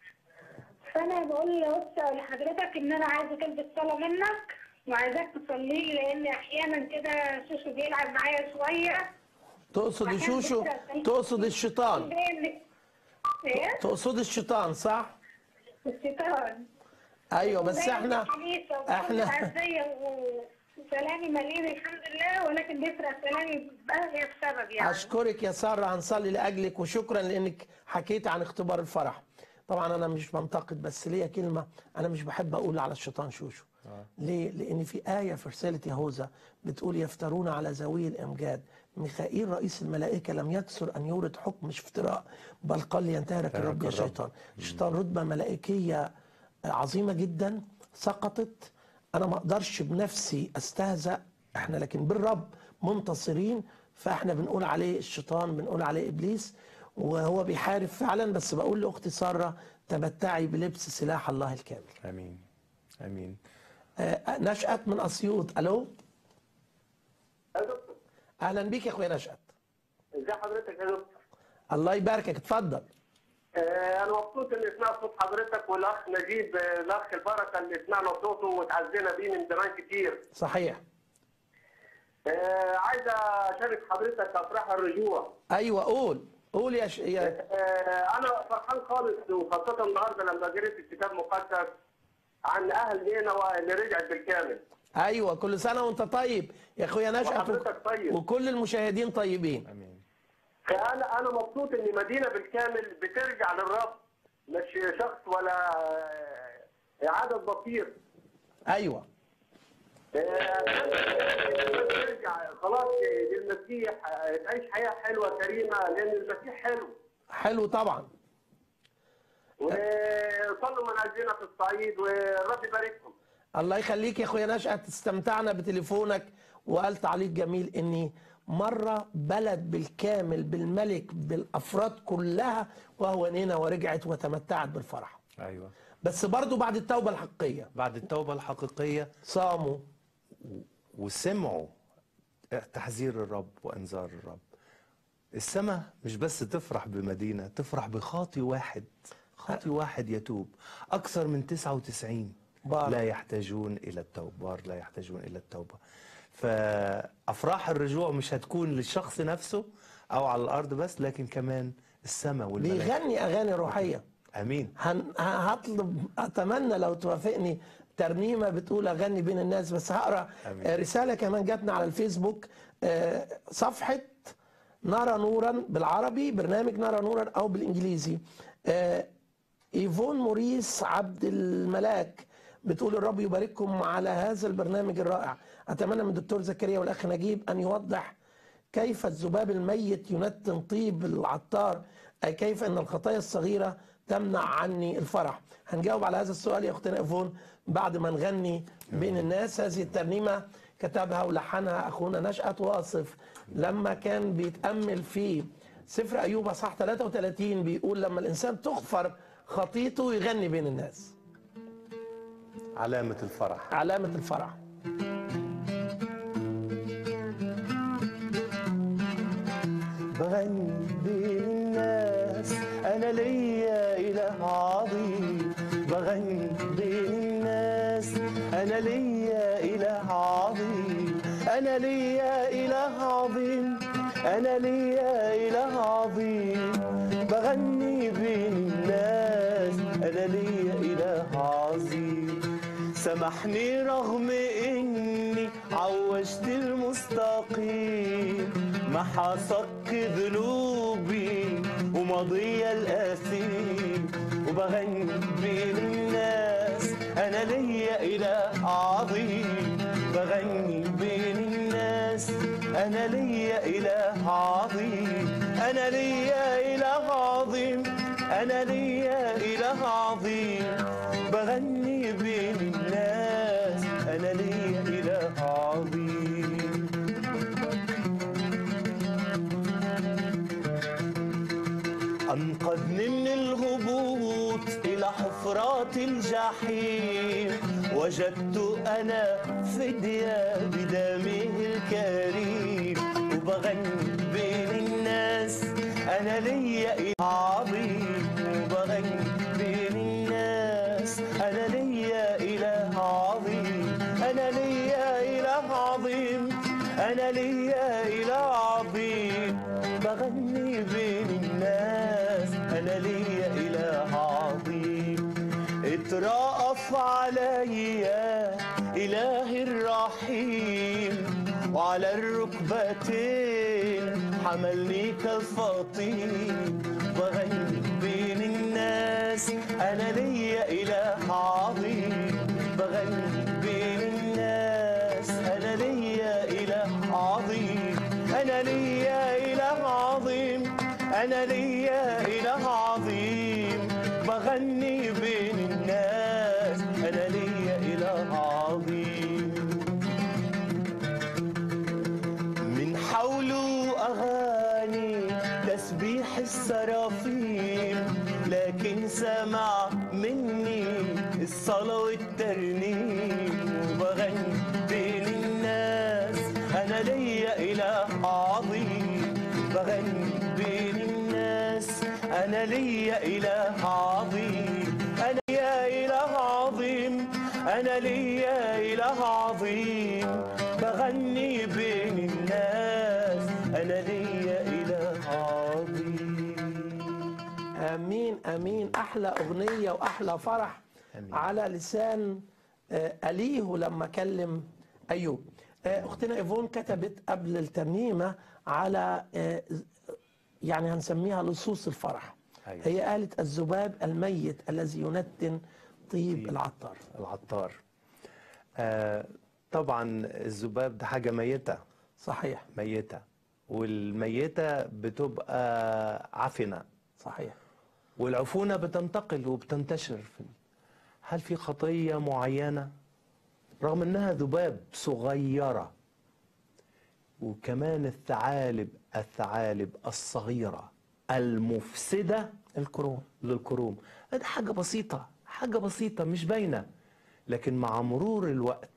فانا بقول بص لحضرتك ان انا عايزه تلبس صلاه منك وعايزاك تصلي لي لان احيانا كده شوشو بيلعب معايا شويه تقصد شوشو تقصد الشيطان بين- ايه تقصد الشيطان صح الشيطان ايوه بس دايماً احنا الكنيسة وكل احنا العزية وسلامي مليان الحمد لله ولكن بيسرق سلامي بقى هي السبب يعني اشكرك يا ساره هنصلي لاجلك وشكرا لانك حكيت عن اختبار الفرح طبعا انا مش بنتقد بس ليا كلمه انا مش بحب اقول على الشيطان شوشو ليه لان في ايه في رساله يهوذا بتقول يفترون على ذوي الامجاد ميخائيل رئيس الملائكه لم يكسر ان يورد حكم مش افتراء بل قال لينتهرك الرب يا الرب. شيطان الشيطان رتبه ملائكيه عظيمه جدا سقطت انا ما اقدرش بنفسي استهزأ احنا لكن بالرب منتصرين فاحنا بنقول عليه الشيطان بنقول عليه ابليس وهو بيحارب فعلا بس بقول لاختي ساره تمتعي بلبس سلاح الله الكامل امين امين آه، نشأت من اسيوط الو يا دكتور اهلا بيك يا اخويا نشأت ازي حضرتك يا دكتور الله يباركك اتفضل آه، انا مبسوط اني سمعت صوت حضرتك والاخ نجيب آه، الاخ البركه اللي سمعنا صوته وتعزينا بيه من زمان كتير صحيح آه، عايز اشارك حضرتك افراح الرجوع ايوه قول قول يا, ش... يا آه، انا فرحان خالص وخاصه النهارده لما قريت الكتاب المقدس عن اهل نينوى اللي رجعت بالكامل ايوه كل سنه وانت طيب يا اخويا نشأت وحضرتك طيب. وكل المشاهدين طيبين امين فانا انا مبسوط ان مدينه بالكامل بترجع للرب مش شخص ولا آه، عدد بسيط ايوه آه، ترجع خلاص للمسيح آه، تعيش حياه حلوه كريمه لان المسيح حلو حلو طبعا وصلوا منازلنا في الصعيد والرب يبارككم الله يخليك يا اخويا نشأت استمتعنا بتليفونك وقال تعليق جميل اني مرة بلد بالكامل بالملك بالافراد كلها وهو نينا ورجعت وتمتعت بالفرح ايوه بس برضو بعد التوبة الحقيقية بعد التوبه الحقيقيه صاموا وسمعوا تحذير الرب وانذار الرب السماء مش بس تفرح بمدينه تفرح بخاطي واحد خاطي واحد يتوب اكثر من 99 بارك. لا يحتاجون الى التوبه بار لا يحتاجون الى التوبه فافراح الرجوع مش هتكون للشخص نفسه او على الارض بس لكن كمان السماء والملائكه بيغني اغاني روحية امين هن... ه- هطلب اتمنى لو توافقني ترنيمه بتقول اغني بين الناس بس هقرا آمين. آه، رساله كمان جاتنا على الفيسبوك آه، صفحه نرى نورا بالعربي برنامج نرى نورا او بالانجليزي آه، ايفون موريس عبد الملاك بتقول الرب يبارككم على هذا البرنامج الرائع اتمنى من الدكتور زكريا والاخ نجيب ان يوضح كيف الذباب الميت ينتن طيب العطار أي كيف أن الخطايا الصغيرة تمنع عني الفرح هنجاوب على هذا السؤال يا أختنا إيفون بعد ما نغني بين الناس هذه الترنيمة كتبها ولحنها اخونا نشأت واصف لما كان بيتامل في سفر ايوب اصحاح 33 بيقول لما الانسان تغفر خطيته يغني بين الناس علامة الفرح علامه الفرح بغني بين الناس انا ليا اله عظيم بغني بين الناس انا ليا اله عظيم انا ليا اله عظيم انا ليا اله عظيم بغني بين الناس انا ليا اله عظيم سامحني رغم اني عوجت المستقيم ما حصك ذنوبي وماضي الاثيم وبغني بين الناس انا ليا اله عظيم بغني بين الناس انا ليا اله عظيم انا ليا اله عظيم انا ليا اله عظيم بغني بين الناس انا ليا اله عظيم أنقذني من الهبوط إلى حفرات الجحيم وجدت أنا فدية بدمه الكريم وبغني بين الناس أنا ليا إله عظيم وبغني بين الناس أنا ليا إله عظيم أنا ليا إله عظيم أنا ليا إله عظيم بغني بين الناس أنا ليا إله عظيم اترأف عليا إلهي الرحيم وعلى الركبتين حملني كالفطيم بغني بين الناس أنا ليا إله عظيم بغني بين الناس أنا ليا إله عظيم أنا ليا إله عظيم أنا ليا إله عظيم بغني بين الناس أنا ليا إله عظيم من حوله أغاني تسبيح السرافيم لكن سمع مني الصلاة والترنيم وبغني بين الناس أنا ليا إله عظيم بغني بين الناس أنا ليا إله عظيم أنا ليا إله عظيم أنا ليا إله عظيم بغني بين الناس أنا ليا إله عظيم امين امين احلى اغنيه واحلى فرح آمين. على لسان آه، اليه لما كلم ايوب آه، اختنا ايفون كتبت قبل الترنيمه على آه، يعني هنسميها لصوص الفرح أيوة. هي قالت الذباب الميت الذي ينتن طيب العطار العطار آه طبعا الذباب ده حاجة ميتة صحيح ميتة والميتة بتبقى عفنة صحيح والعفونة بتنتقل وبتنتشر في هل في خطية معينة رغم انها ذباب صغيرة وكمان الثعالب الثعالب الصغيرة المفسدة الكروم للكروم ده حاجة بسيطة حاجة بسيطة مش باينة لكن مع مرور الوقت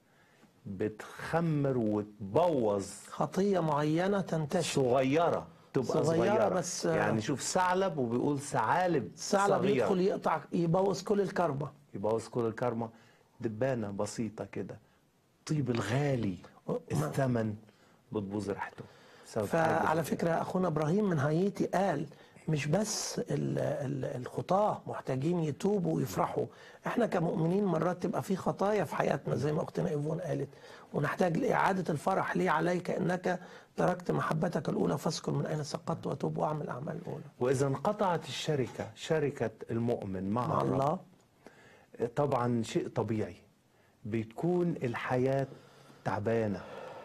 بتخمر وتبوظ خطيه معينه تنتشر صغيرة تبقى صغيرة صغيرة, بس- يعني شوف ثعلب وبيقول ثعالب الثعلب صغيرة. يدخل يقطع يبوظ كل الكربه يبوظ كل الكرمة دبانة بسيطة كده طيب الغالي ما- الثمن بتبوظ ريحته بسبب حاجة فعلى زي كده. فكرة أخونا إبراهيم من هايتي قال مش بس ال- ال- الخطاة محتاجين يتوبوا ويفرحوا احنا كمؤمنين مرات تبقى في خطايا في حياتنا زي ما أختنا إيفون قالت ونحتاج لإعادة الفرح ليه عليك إنك تركت محبتك الأولى فاسكن من أين سقطت وتوب وأعمل الأعمال الأولى وإذا انقطعت الشركة شركة المؤمن مع, مع الرب الله طبعا شيء طبيعي بتكون الحياة تعبانة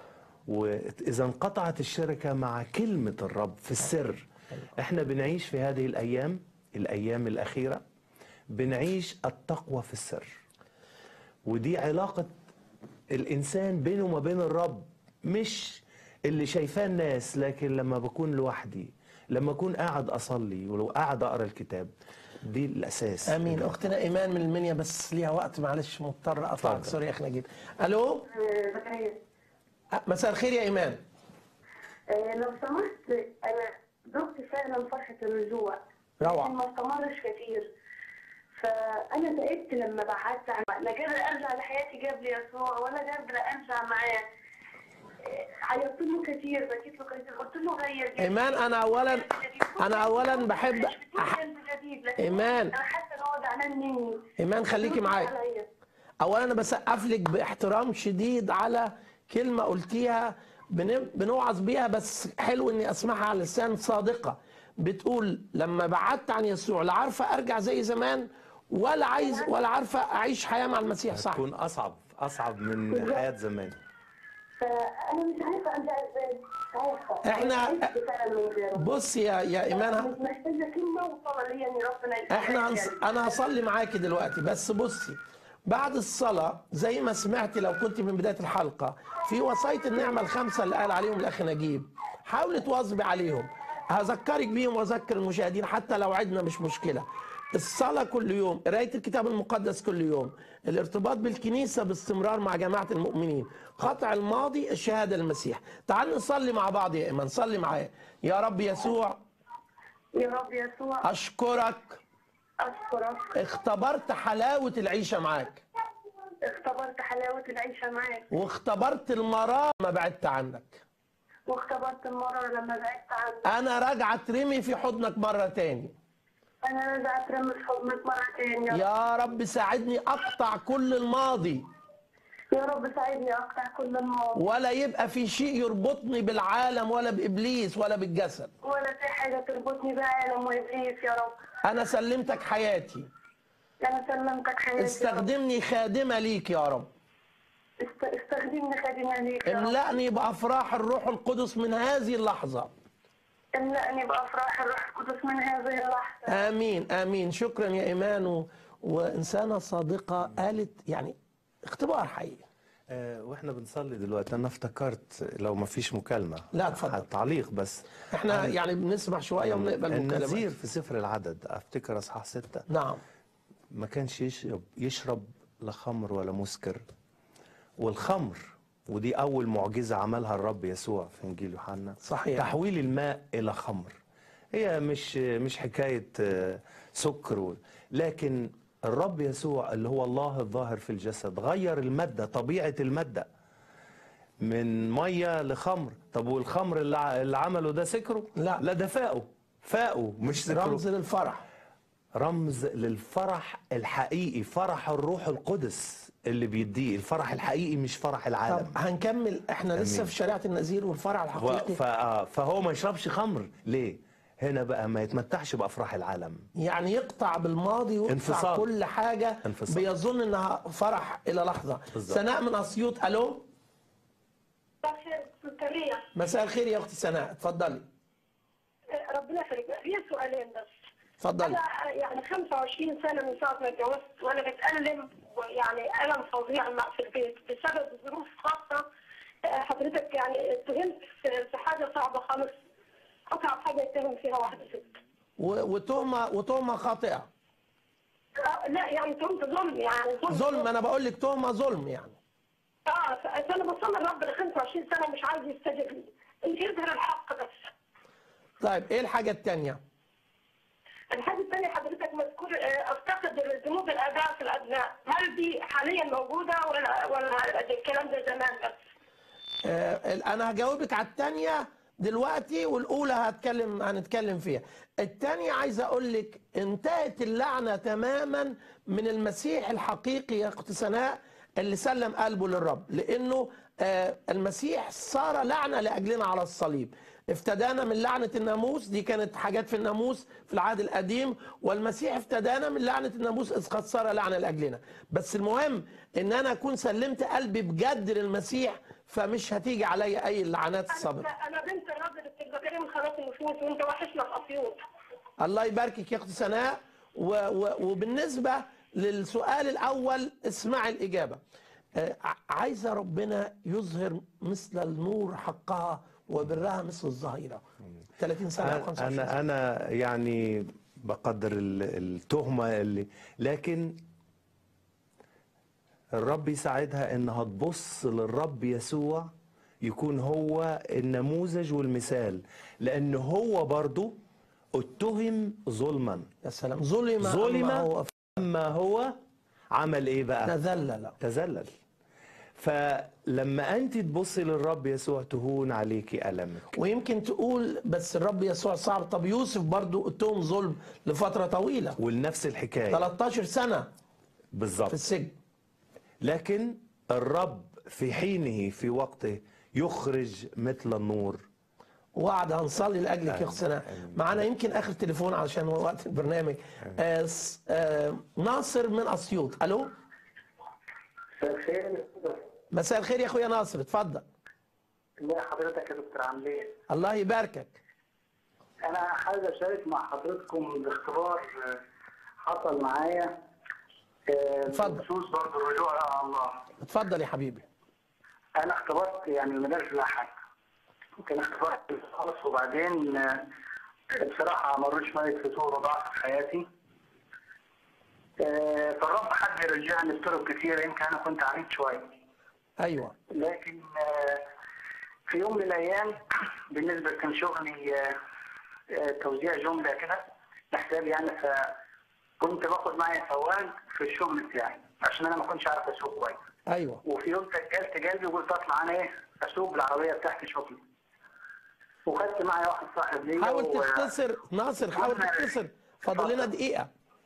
وإذا انقطعت الشركة مع كلمة الرب في السر احنا بنعيش في هذه الأيام الأيام الأخيرة بنعيش التقوى في السر ودي علاقة الانسان بينه وما بين الرب مش اللي شايفاه الناس لكن لما بكون لوحدي لما اكون قاعد اصلي ولو قاعد اقرا الكتاب دي الاساس امين اختنا ايمان من المنيا بس ليها وقت معلش مضطر اقطعك اتفضل. سوري يا اخي نجيب الو زكريا أه، مساء الخير يا ايمان آه، لو سمحت انا ذقت فعلا فرحه الرجوع روعة. لكن ما استمرش كتير فانا تعبت لما بعدت عن لا قادره ارجع لحياتي قبل يسوع ولا قادره ارجع معاه آه، عيطت له كتير بكيت له كتير قلت له غير قلبي. ايمان انا اولا انا اولا بحب مش بتقول أح... قلب جديد لكن إيمان. انا حاسه ان هو زعلان مني ايمان خليكي معايا عليا. اولا انا بسقف لك باحترام شديد على كلمه قلتيها بن- بنوعظ بيها بس حلو اني اسمعها على لسان صادقه بتقول لما بعدت عن يسوع لا عارفه ارجع زي زمان ولا عايز ولا عارفه اعيش حياه مع المسيح صح هتكون اصعب اصعب من حياه زمان فانا مش عارفه ارجع ازاي مش عارفه إحنا- أنا تعبت فعلا من غيره. بص يا يا ايمان ه- مش محتاجه كلمه وصلاه ليا ان ربنا يسامحني. احنا هنص... انا هصلي معاكي دلوقتي بس بصي بعد الصلاة زي ما سمعتي لو كنت من بداية الحلقة في وصاية النعمة الخمسة اللي قال عليهم الأخ نجيب حاولي تواظبي عليهم هذكرك بيهم واذكر المشاهدين حتى لو عدنا مش مشكلة الصلاة كل يوم قراية الكتاب المقدس كل يوم الارتباط بالكنيسة باستمرار مع جماعة المؤمنين قطع الماضي الشهادة للمسيح تعال نصلي مع بعض يا إيمان صلي معايا يا رب يسوع يا رب يسوع أشكرك اشكرك اختبرت حلاوة العيشة معاك اختبرت حلاوه العيشه معاك واختبرت المرار ما بعدت عنك واختبرت المرار لما بعدت عنك انا راجعه اترمي في حضنك مره تاني انا رجعت اترمي في حضنك مره تاني يا رب. يا رب ساعدني اقطع كل الماضي يا رب ساعدني اقطع كل الماضي ولا يبقى في شيء يربطني بالعالم ولا بابليس ولا بالجسد ولا في حاجه تربطني بعالم وابليس يا رب انا سلمتك حياتي انا سلمتك حياتي يا رب. استخدمني خادمه ليك يا رب است- استخدمني خادمه ليك يا رب. املأني بافراح الروح القدس من هذه اللحظه املأني بافراح الروح القدس من هذه اللحظه امين امين شكرا يا ايمان و... وانسانه صادقه قالت يعني اختبار حقيقي آه، واحنا بنصلي دلوقتي انا افتكرت لو ما فيش مكالمه لا، اتفضل. تعليق بس احنا يعني بنسمع شويه ونقبل النذير مكالمات في سفر العدد افتكر اصحاح ستة نعم ما كانش يشرب يشرب لا خمر ولا مسكر والخمر ودي اول معجزه عملها الرب يسوع في انجيل يوحنا صحيح. تحويل الماء الى خمر هي مش مش حكايه آه، سكر و- لكن الرب يسوع اللي هو الله الظاهر في الجسد غير الماده طبيعه الماده من ميه لخمر طب والخمر اللي ع- اللي عمله ده سكره لا. لا ده فاقه فاقه مش سكره رمز للفرح رمز للفرح الحقيقي فرح الروح القدس اللي بيديه الفرح الحقيقي مش فرح العالم طب هنكمل احنا لسه أمين. في شريعه النذير والفرع و- الحقيقي ف- آه، فهو ما يشربش خمر ليه هنا بقى ما يتمتعش بافراح العالم يعني يقطع بالماضي ويقطع انفصال. كل حاجه انفصال. بيظن انها فرح الى لحظه بالظبط. سناء من اسيوط الو بخير سكرية مساء الخير يا اختي سناء اتفضلي ربنا يخليك في سؤالين بس اتفضلي انا يعني 25 سنه من ساعه ما اتجوزت وانا بتالم يعني الم فظيع مع- في البيت بسبب ظروف خاصه آه، حضرتك يعني اتهمت في في حاجه صعبه خالص اصعب حاجه اتهم فيها واحده ست و- وتهمه وتهمه خاطئه آه، لا يعني تهمت ظلم يعني ظلم انا بقول لك تهمه ظلم يعني اه ف- فانا بصلي الرب ل 25 سنه مش عايز يستجيب لي انت يظهر الحق بس طيب ايه الحاجه الثانيه الحاجة الثانية حضرتك مذكور آه، افتقد ذنوب الآباء في الأبناء، هل دي حاليا موجودة ولا ولا الكلام ده زمان بس؟ آه انا هجاوبك على الثانيه دلوقتي والاولى هتكلم هنتكلم فيها الثانيه عايز اقول لك انتهت اللعنه تماما من المسيح الحقيقي يا اخت سناء اللي سلم قلبه للرب لانه آه المسيح صار لعنه لاجلنا على الصليب افتدانا من لعنه الناموس دي كانت حاجات في الناموس في العهد القديم والمسيح افتدانا من لعنه الناموس اذ قد صار لعنه لاجلنا بس المهم ان انا اكون سلمت قلبي بجد للمسيح فمش هتيجي عليا اي اللعنات السابقه أنا أنا بنت الراجل السكرتيري من خلاص النفوس وأنت وحشنا في أسيوط. الله يباركك يا اختي سناء و و وبالنسبه للسؤال الاول اسمعي الاجابه آه، ع- عايزه ربنا يظهر مثل النور حقها وبرها مثل الظهيره 30 سنه او انا 25 سنه انا انا يعني بقدر ال- التهمه اللي لكن الرب يساعدها انها تبص للرب يسوع يكون هو النموذج والمثال لان هو برضو اتهم ظلما يا سلام ظلم ظلم أما هو اما هو عمل ايه بقى تذلل تذلل فلما انت تبصي للرب يسوع تهون عليكي المك ويمكن تقول بس الرب يسوع صعب طب يوسف برضو اتهم ظلم لفتره طويله ولنفس الحكايه 13 سنه في بالظبط السجن لكن الرب في حينه في وقته يخرج مثل النور وعد هنصلي لاجلك يا آمين. اختنا آمين. معانا يمكن اخر تليفون علشان هو وقت البرنامج آه س- آه ناصر من اسيوط الو مساء الخير مساء الخير يا اخويا ناصر اتفضل ازي حضرتك يا دكتور عامل ايه؟ الله يباركك انا حابب اشارك مع حضرتكم باختبار آه، حصل معايا آه، اتفضل. بخصوص برضه الرجوع على الله اتفضل يا حبيبي انا اختبرت يعني المدارس الاحد كان اختبار خالص وبعدين آه، بصراحه مريت شويه فتور وضعف في حياتي آه، فالرب حب يرجعني بطرق كثيره يمكن انا كنت عنيد شويه ايوه لكن آه، في يوم من الايام بالنسبه كان شغلي آه، آه، توزيع جمله كده لحسابي يعني فكنت باخد معايا سواق في الشغل بتاعي عشان انا ما كنتش عارف اسوق كويس ايوه وفي يوم سجلت قلبي وقلت اطلع انا ايه اسوق بالعربيه بتاعتي شغلي وخدت معايا واحد صاحب ليا حاول و- تختصر ناصر حاول وإحنا- تختصر فاضل لنا دقيقه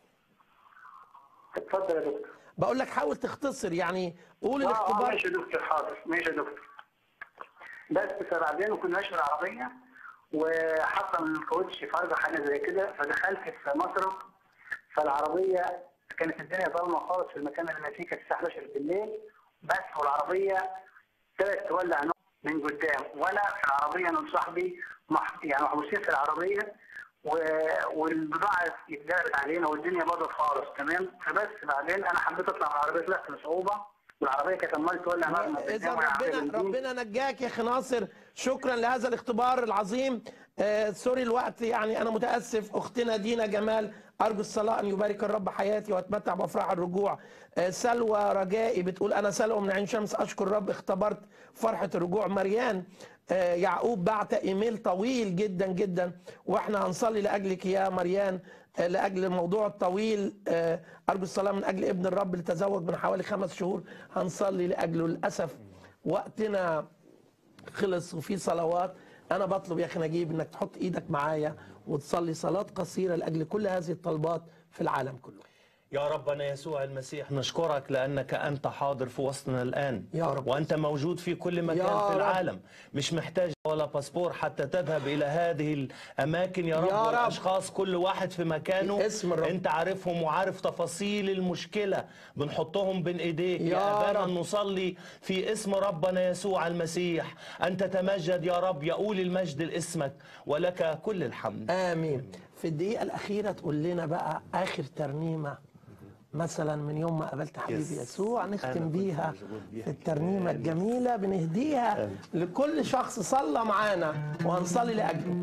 اتفضل يا دكتور بقول لك حاول تختصر يعني قول اه آه، الاختبار ماشي يا دكتور حاضر ماشي يا دكتور بس فبعدين كنا ماشي بالعربية وحصل الكاوتش في عرض حاجة زي كده فدخلت في مصرف فالعربية كانت الدنيا ضلمة خالص في المكان اللي أنا فيه كانت الساعة 11 بالليل بس والعربية ابتدت تولع نور من قدام وأنا في العربية أنا وصاحبي مح... يعني محبوسين في العربية و... والبضاعة اتجرت علينا والدنيا باظت خالص تمام فبس بعدين أنا حبيت أطلع من العربية طلعت بصعوبة والعربية كانت عمالة تولع نار من اذا قدام وأنا عامل ربنا بنزين. ربنا نجاك يا اخي ناصر شكرا لهذا الاختبار العظيم آه سوري الوقت يعني انا متاسف اختنا دينا جمال ارجو الصلاه ان يبارك الرب حياتي واتمتع بافراح الرجوع آه سلوى رجائي بتقول انا سلوى من عين شمس اشكر الرب اختبرت فرحه الرجوع مريان آه يعقوب بعت ايميل طويل جدا جدا واحنا هنصلي لاجلك يا مريان آه، لاجل الموضوع الطويل آه، ارجو الصلاه من اجل ابن الرب اللي تزوج من حوالي خمس شهور هنصلي لاجله للاسف وقتنا خلص وفي صلوات انا بطلب يا اخي نجيب انك تحط ايدك معايا وتصلي صلاه قصيره لاجل كل هذه الطلبات في العالم كله يا ربنا يسوع المسيح نشكرك لأنك أنت حاضر في وسطنا الآن يا رب. وأنت موجود في كل مكان يا في رب. العالم مش محتاج ولا باسبور حتى تذهب إلى هذه الأماكن يا رب يا رب. والأشخاص كل واحد في مكانه باسم الرب. أنت عارفهم وعارف تفاصيل المشكلة بنحطهم بين إيديك يا يا أبانا رب. نصلي في اسم ربنا يسوع المسيح أن تتمجد يا رب يقول المجد لاسمك ولك كل الحمد امين في الدقيقه الاخيره تقول لنا بقى اخر ترنيمه مثلا من يوم ما قابلت حبيبي يس. يسوع أنا نختم كنت بيها مشغول بيها في الترنيمه كتير. الجميله بنهديها لكل شخص صلى معانا وهنصلي لاجله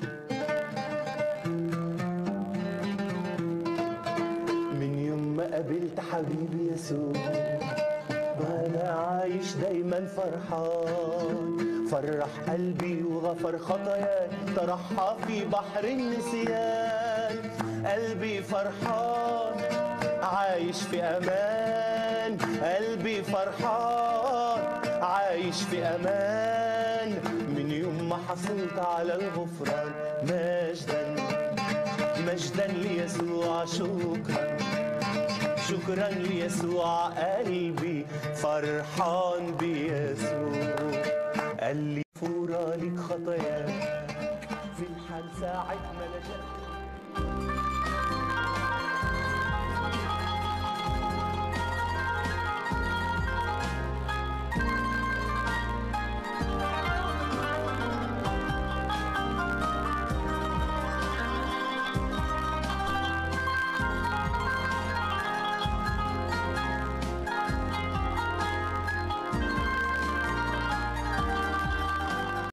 من يوم ما قابلت حبيبي يسوع وانا عايش دايما فرحان فرح قلبي وغفر خطاياي طرحها في بحر النسيان قلبي فرحان عايش في امان قلبي فرحان عايش في امان من يوم ما حصلت على الغفران مجدا مجدا ليسوع شكرا شكرا ليسوع قلبي فرحان بيسوع قال لي فورا لك خطاياك في الحال ساعة ما لجأت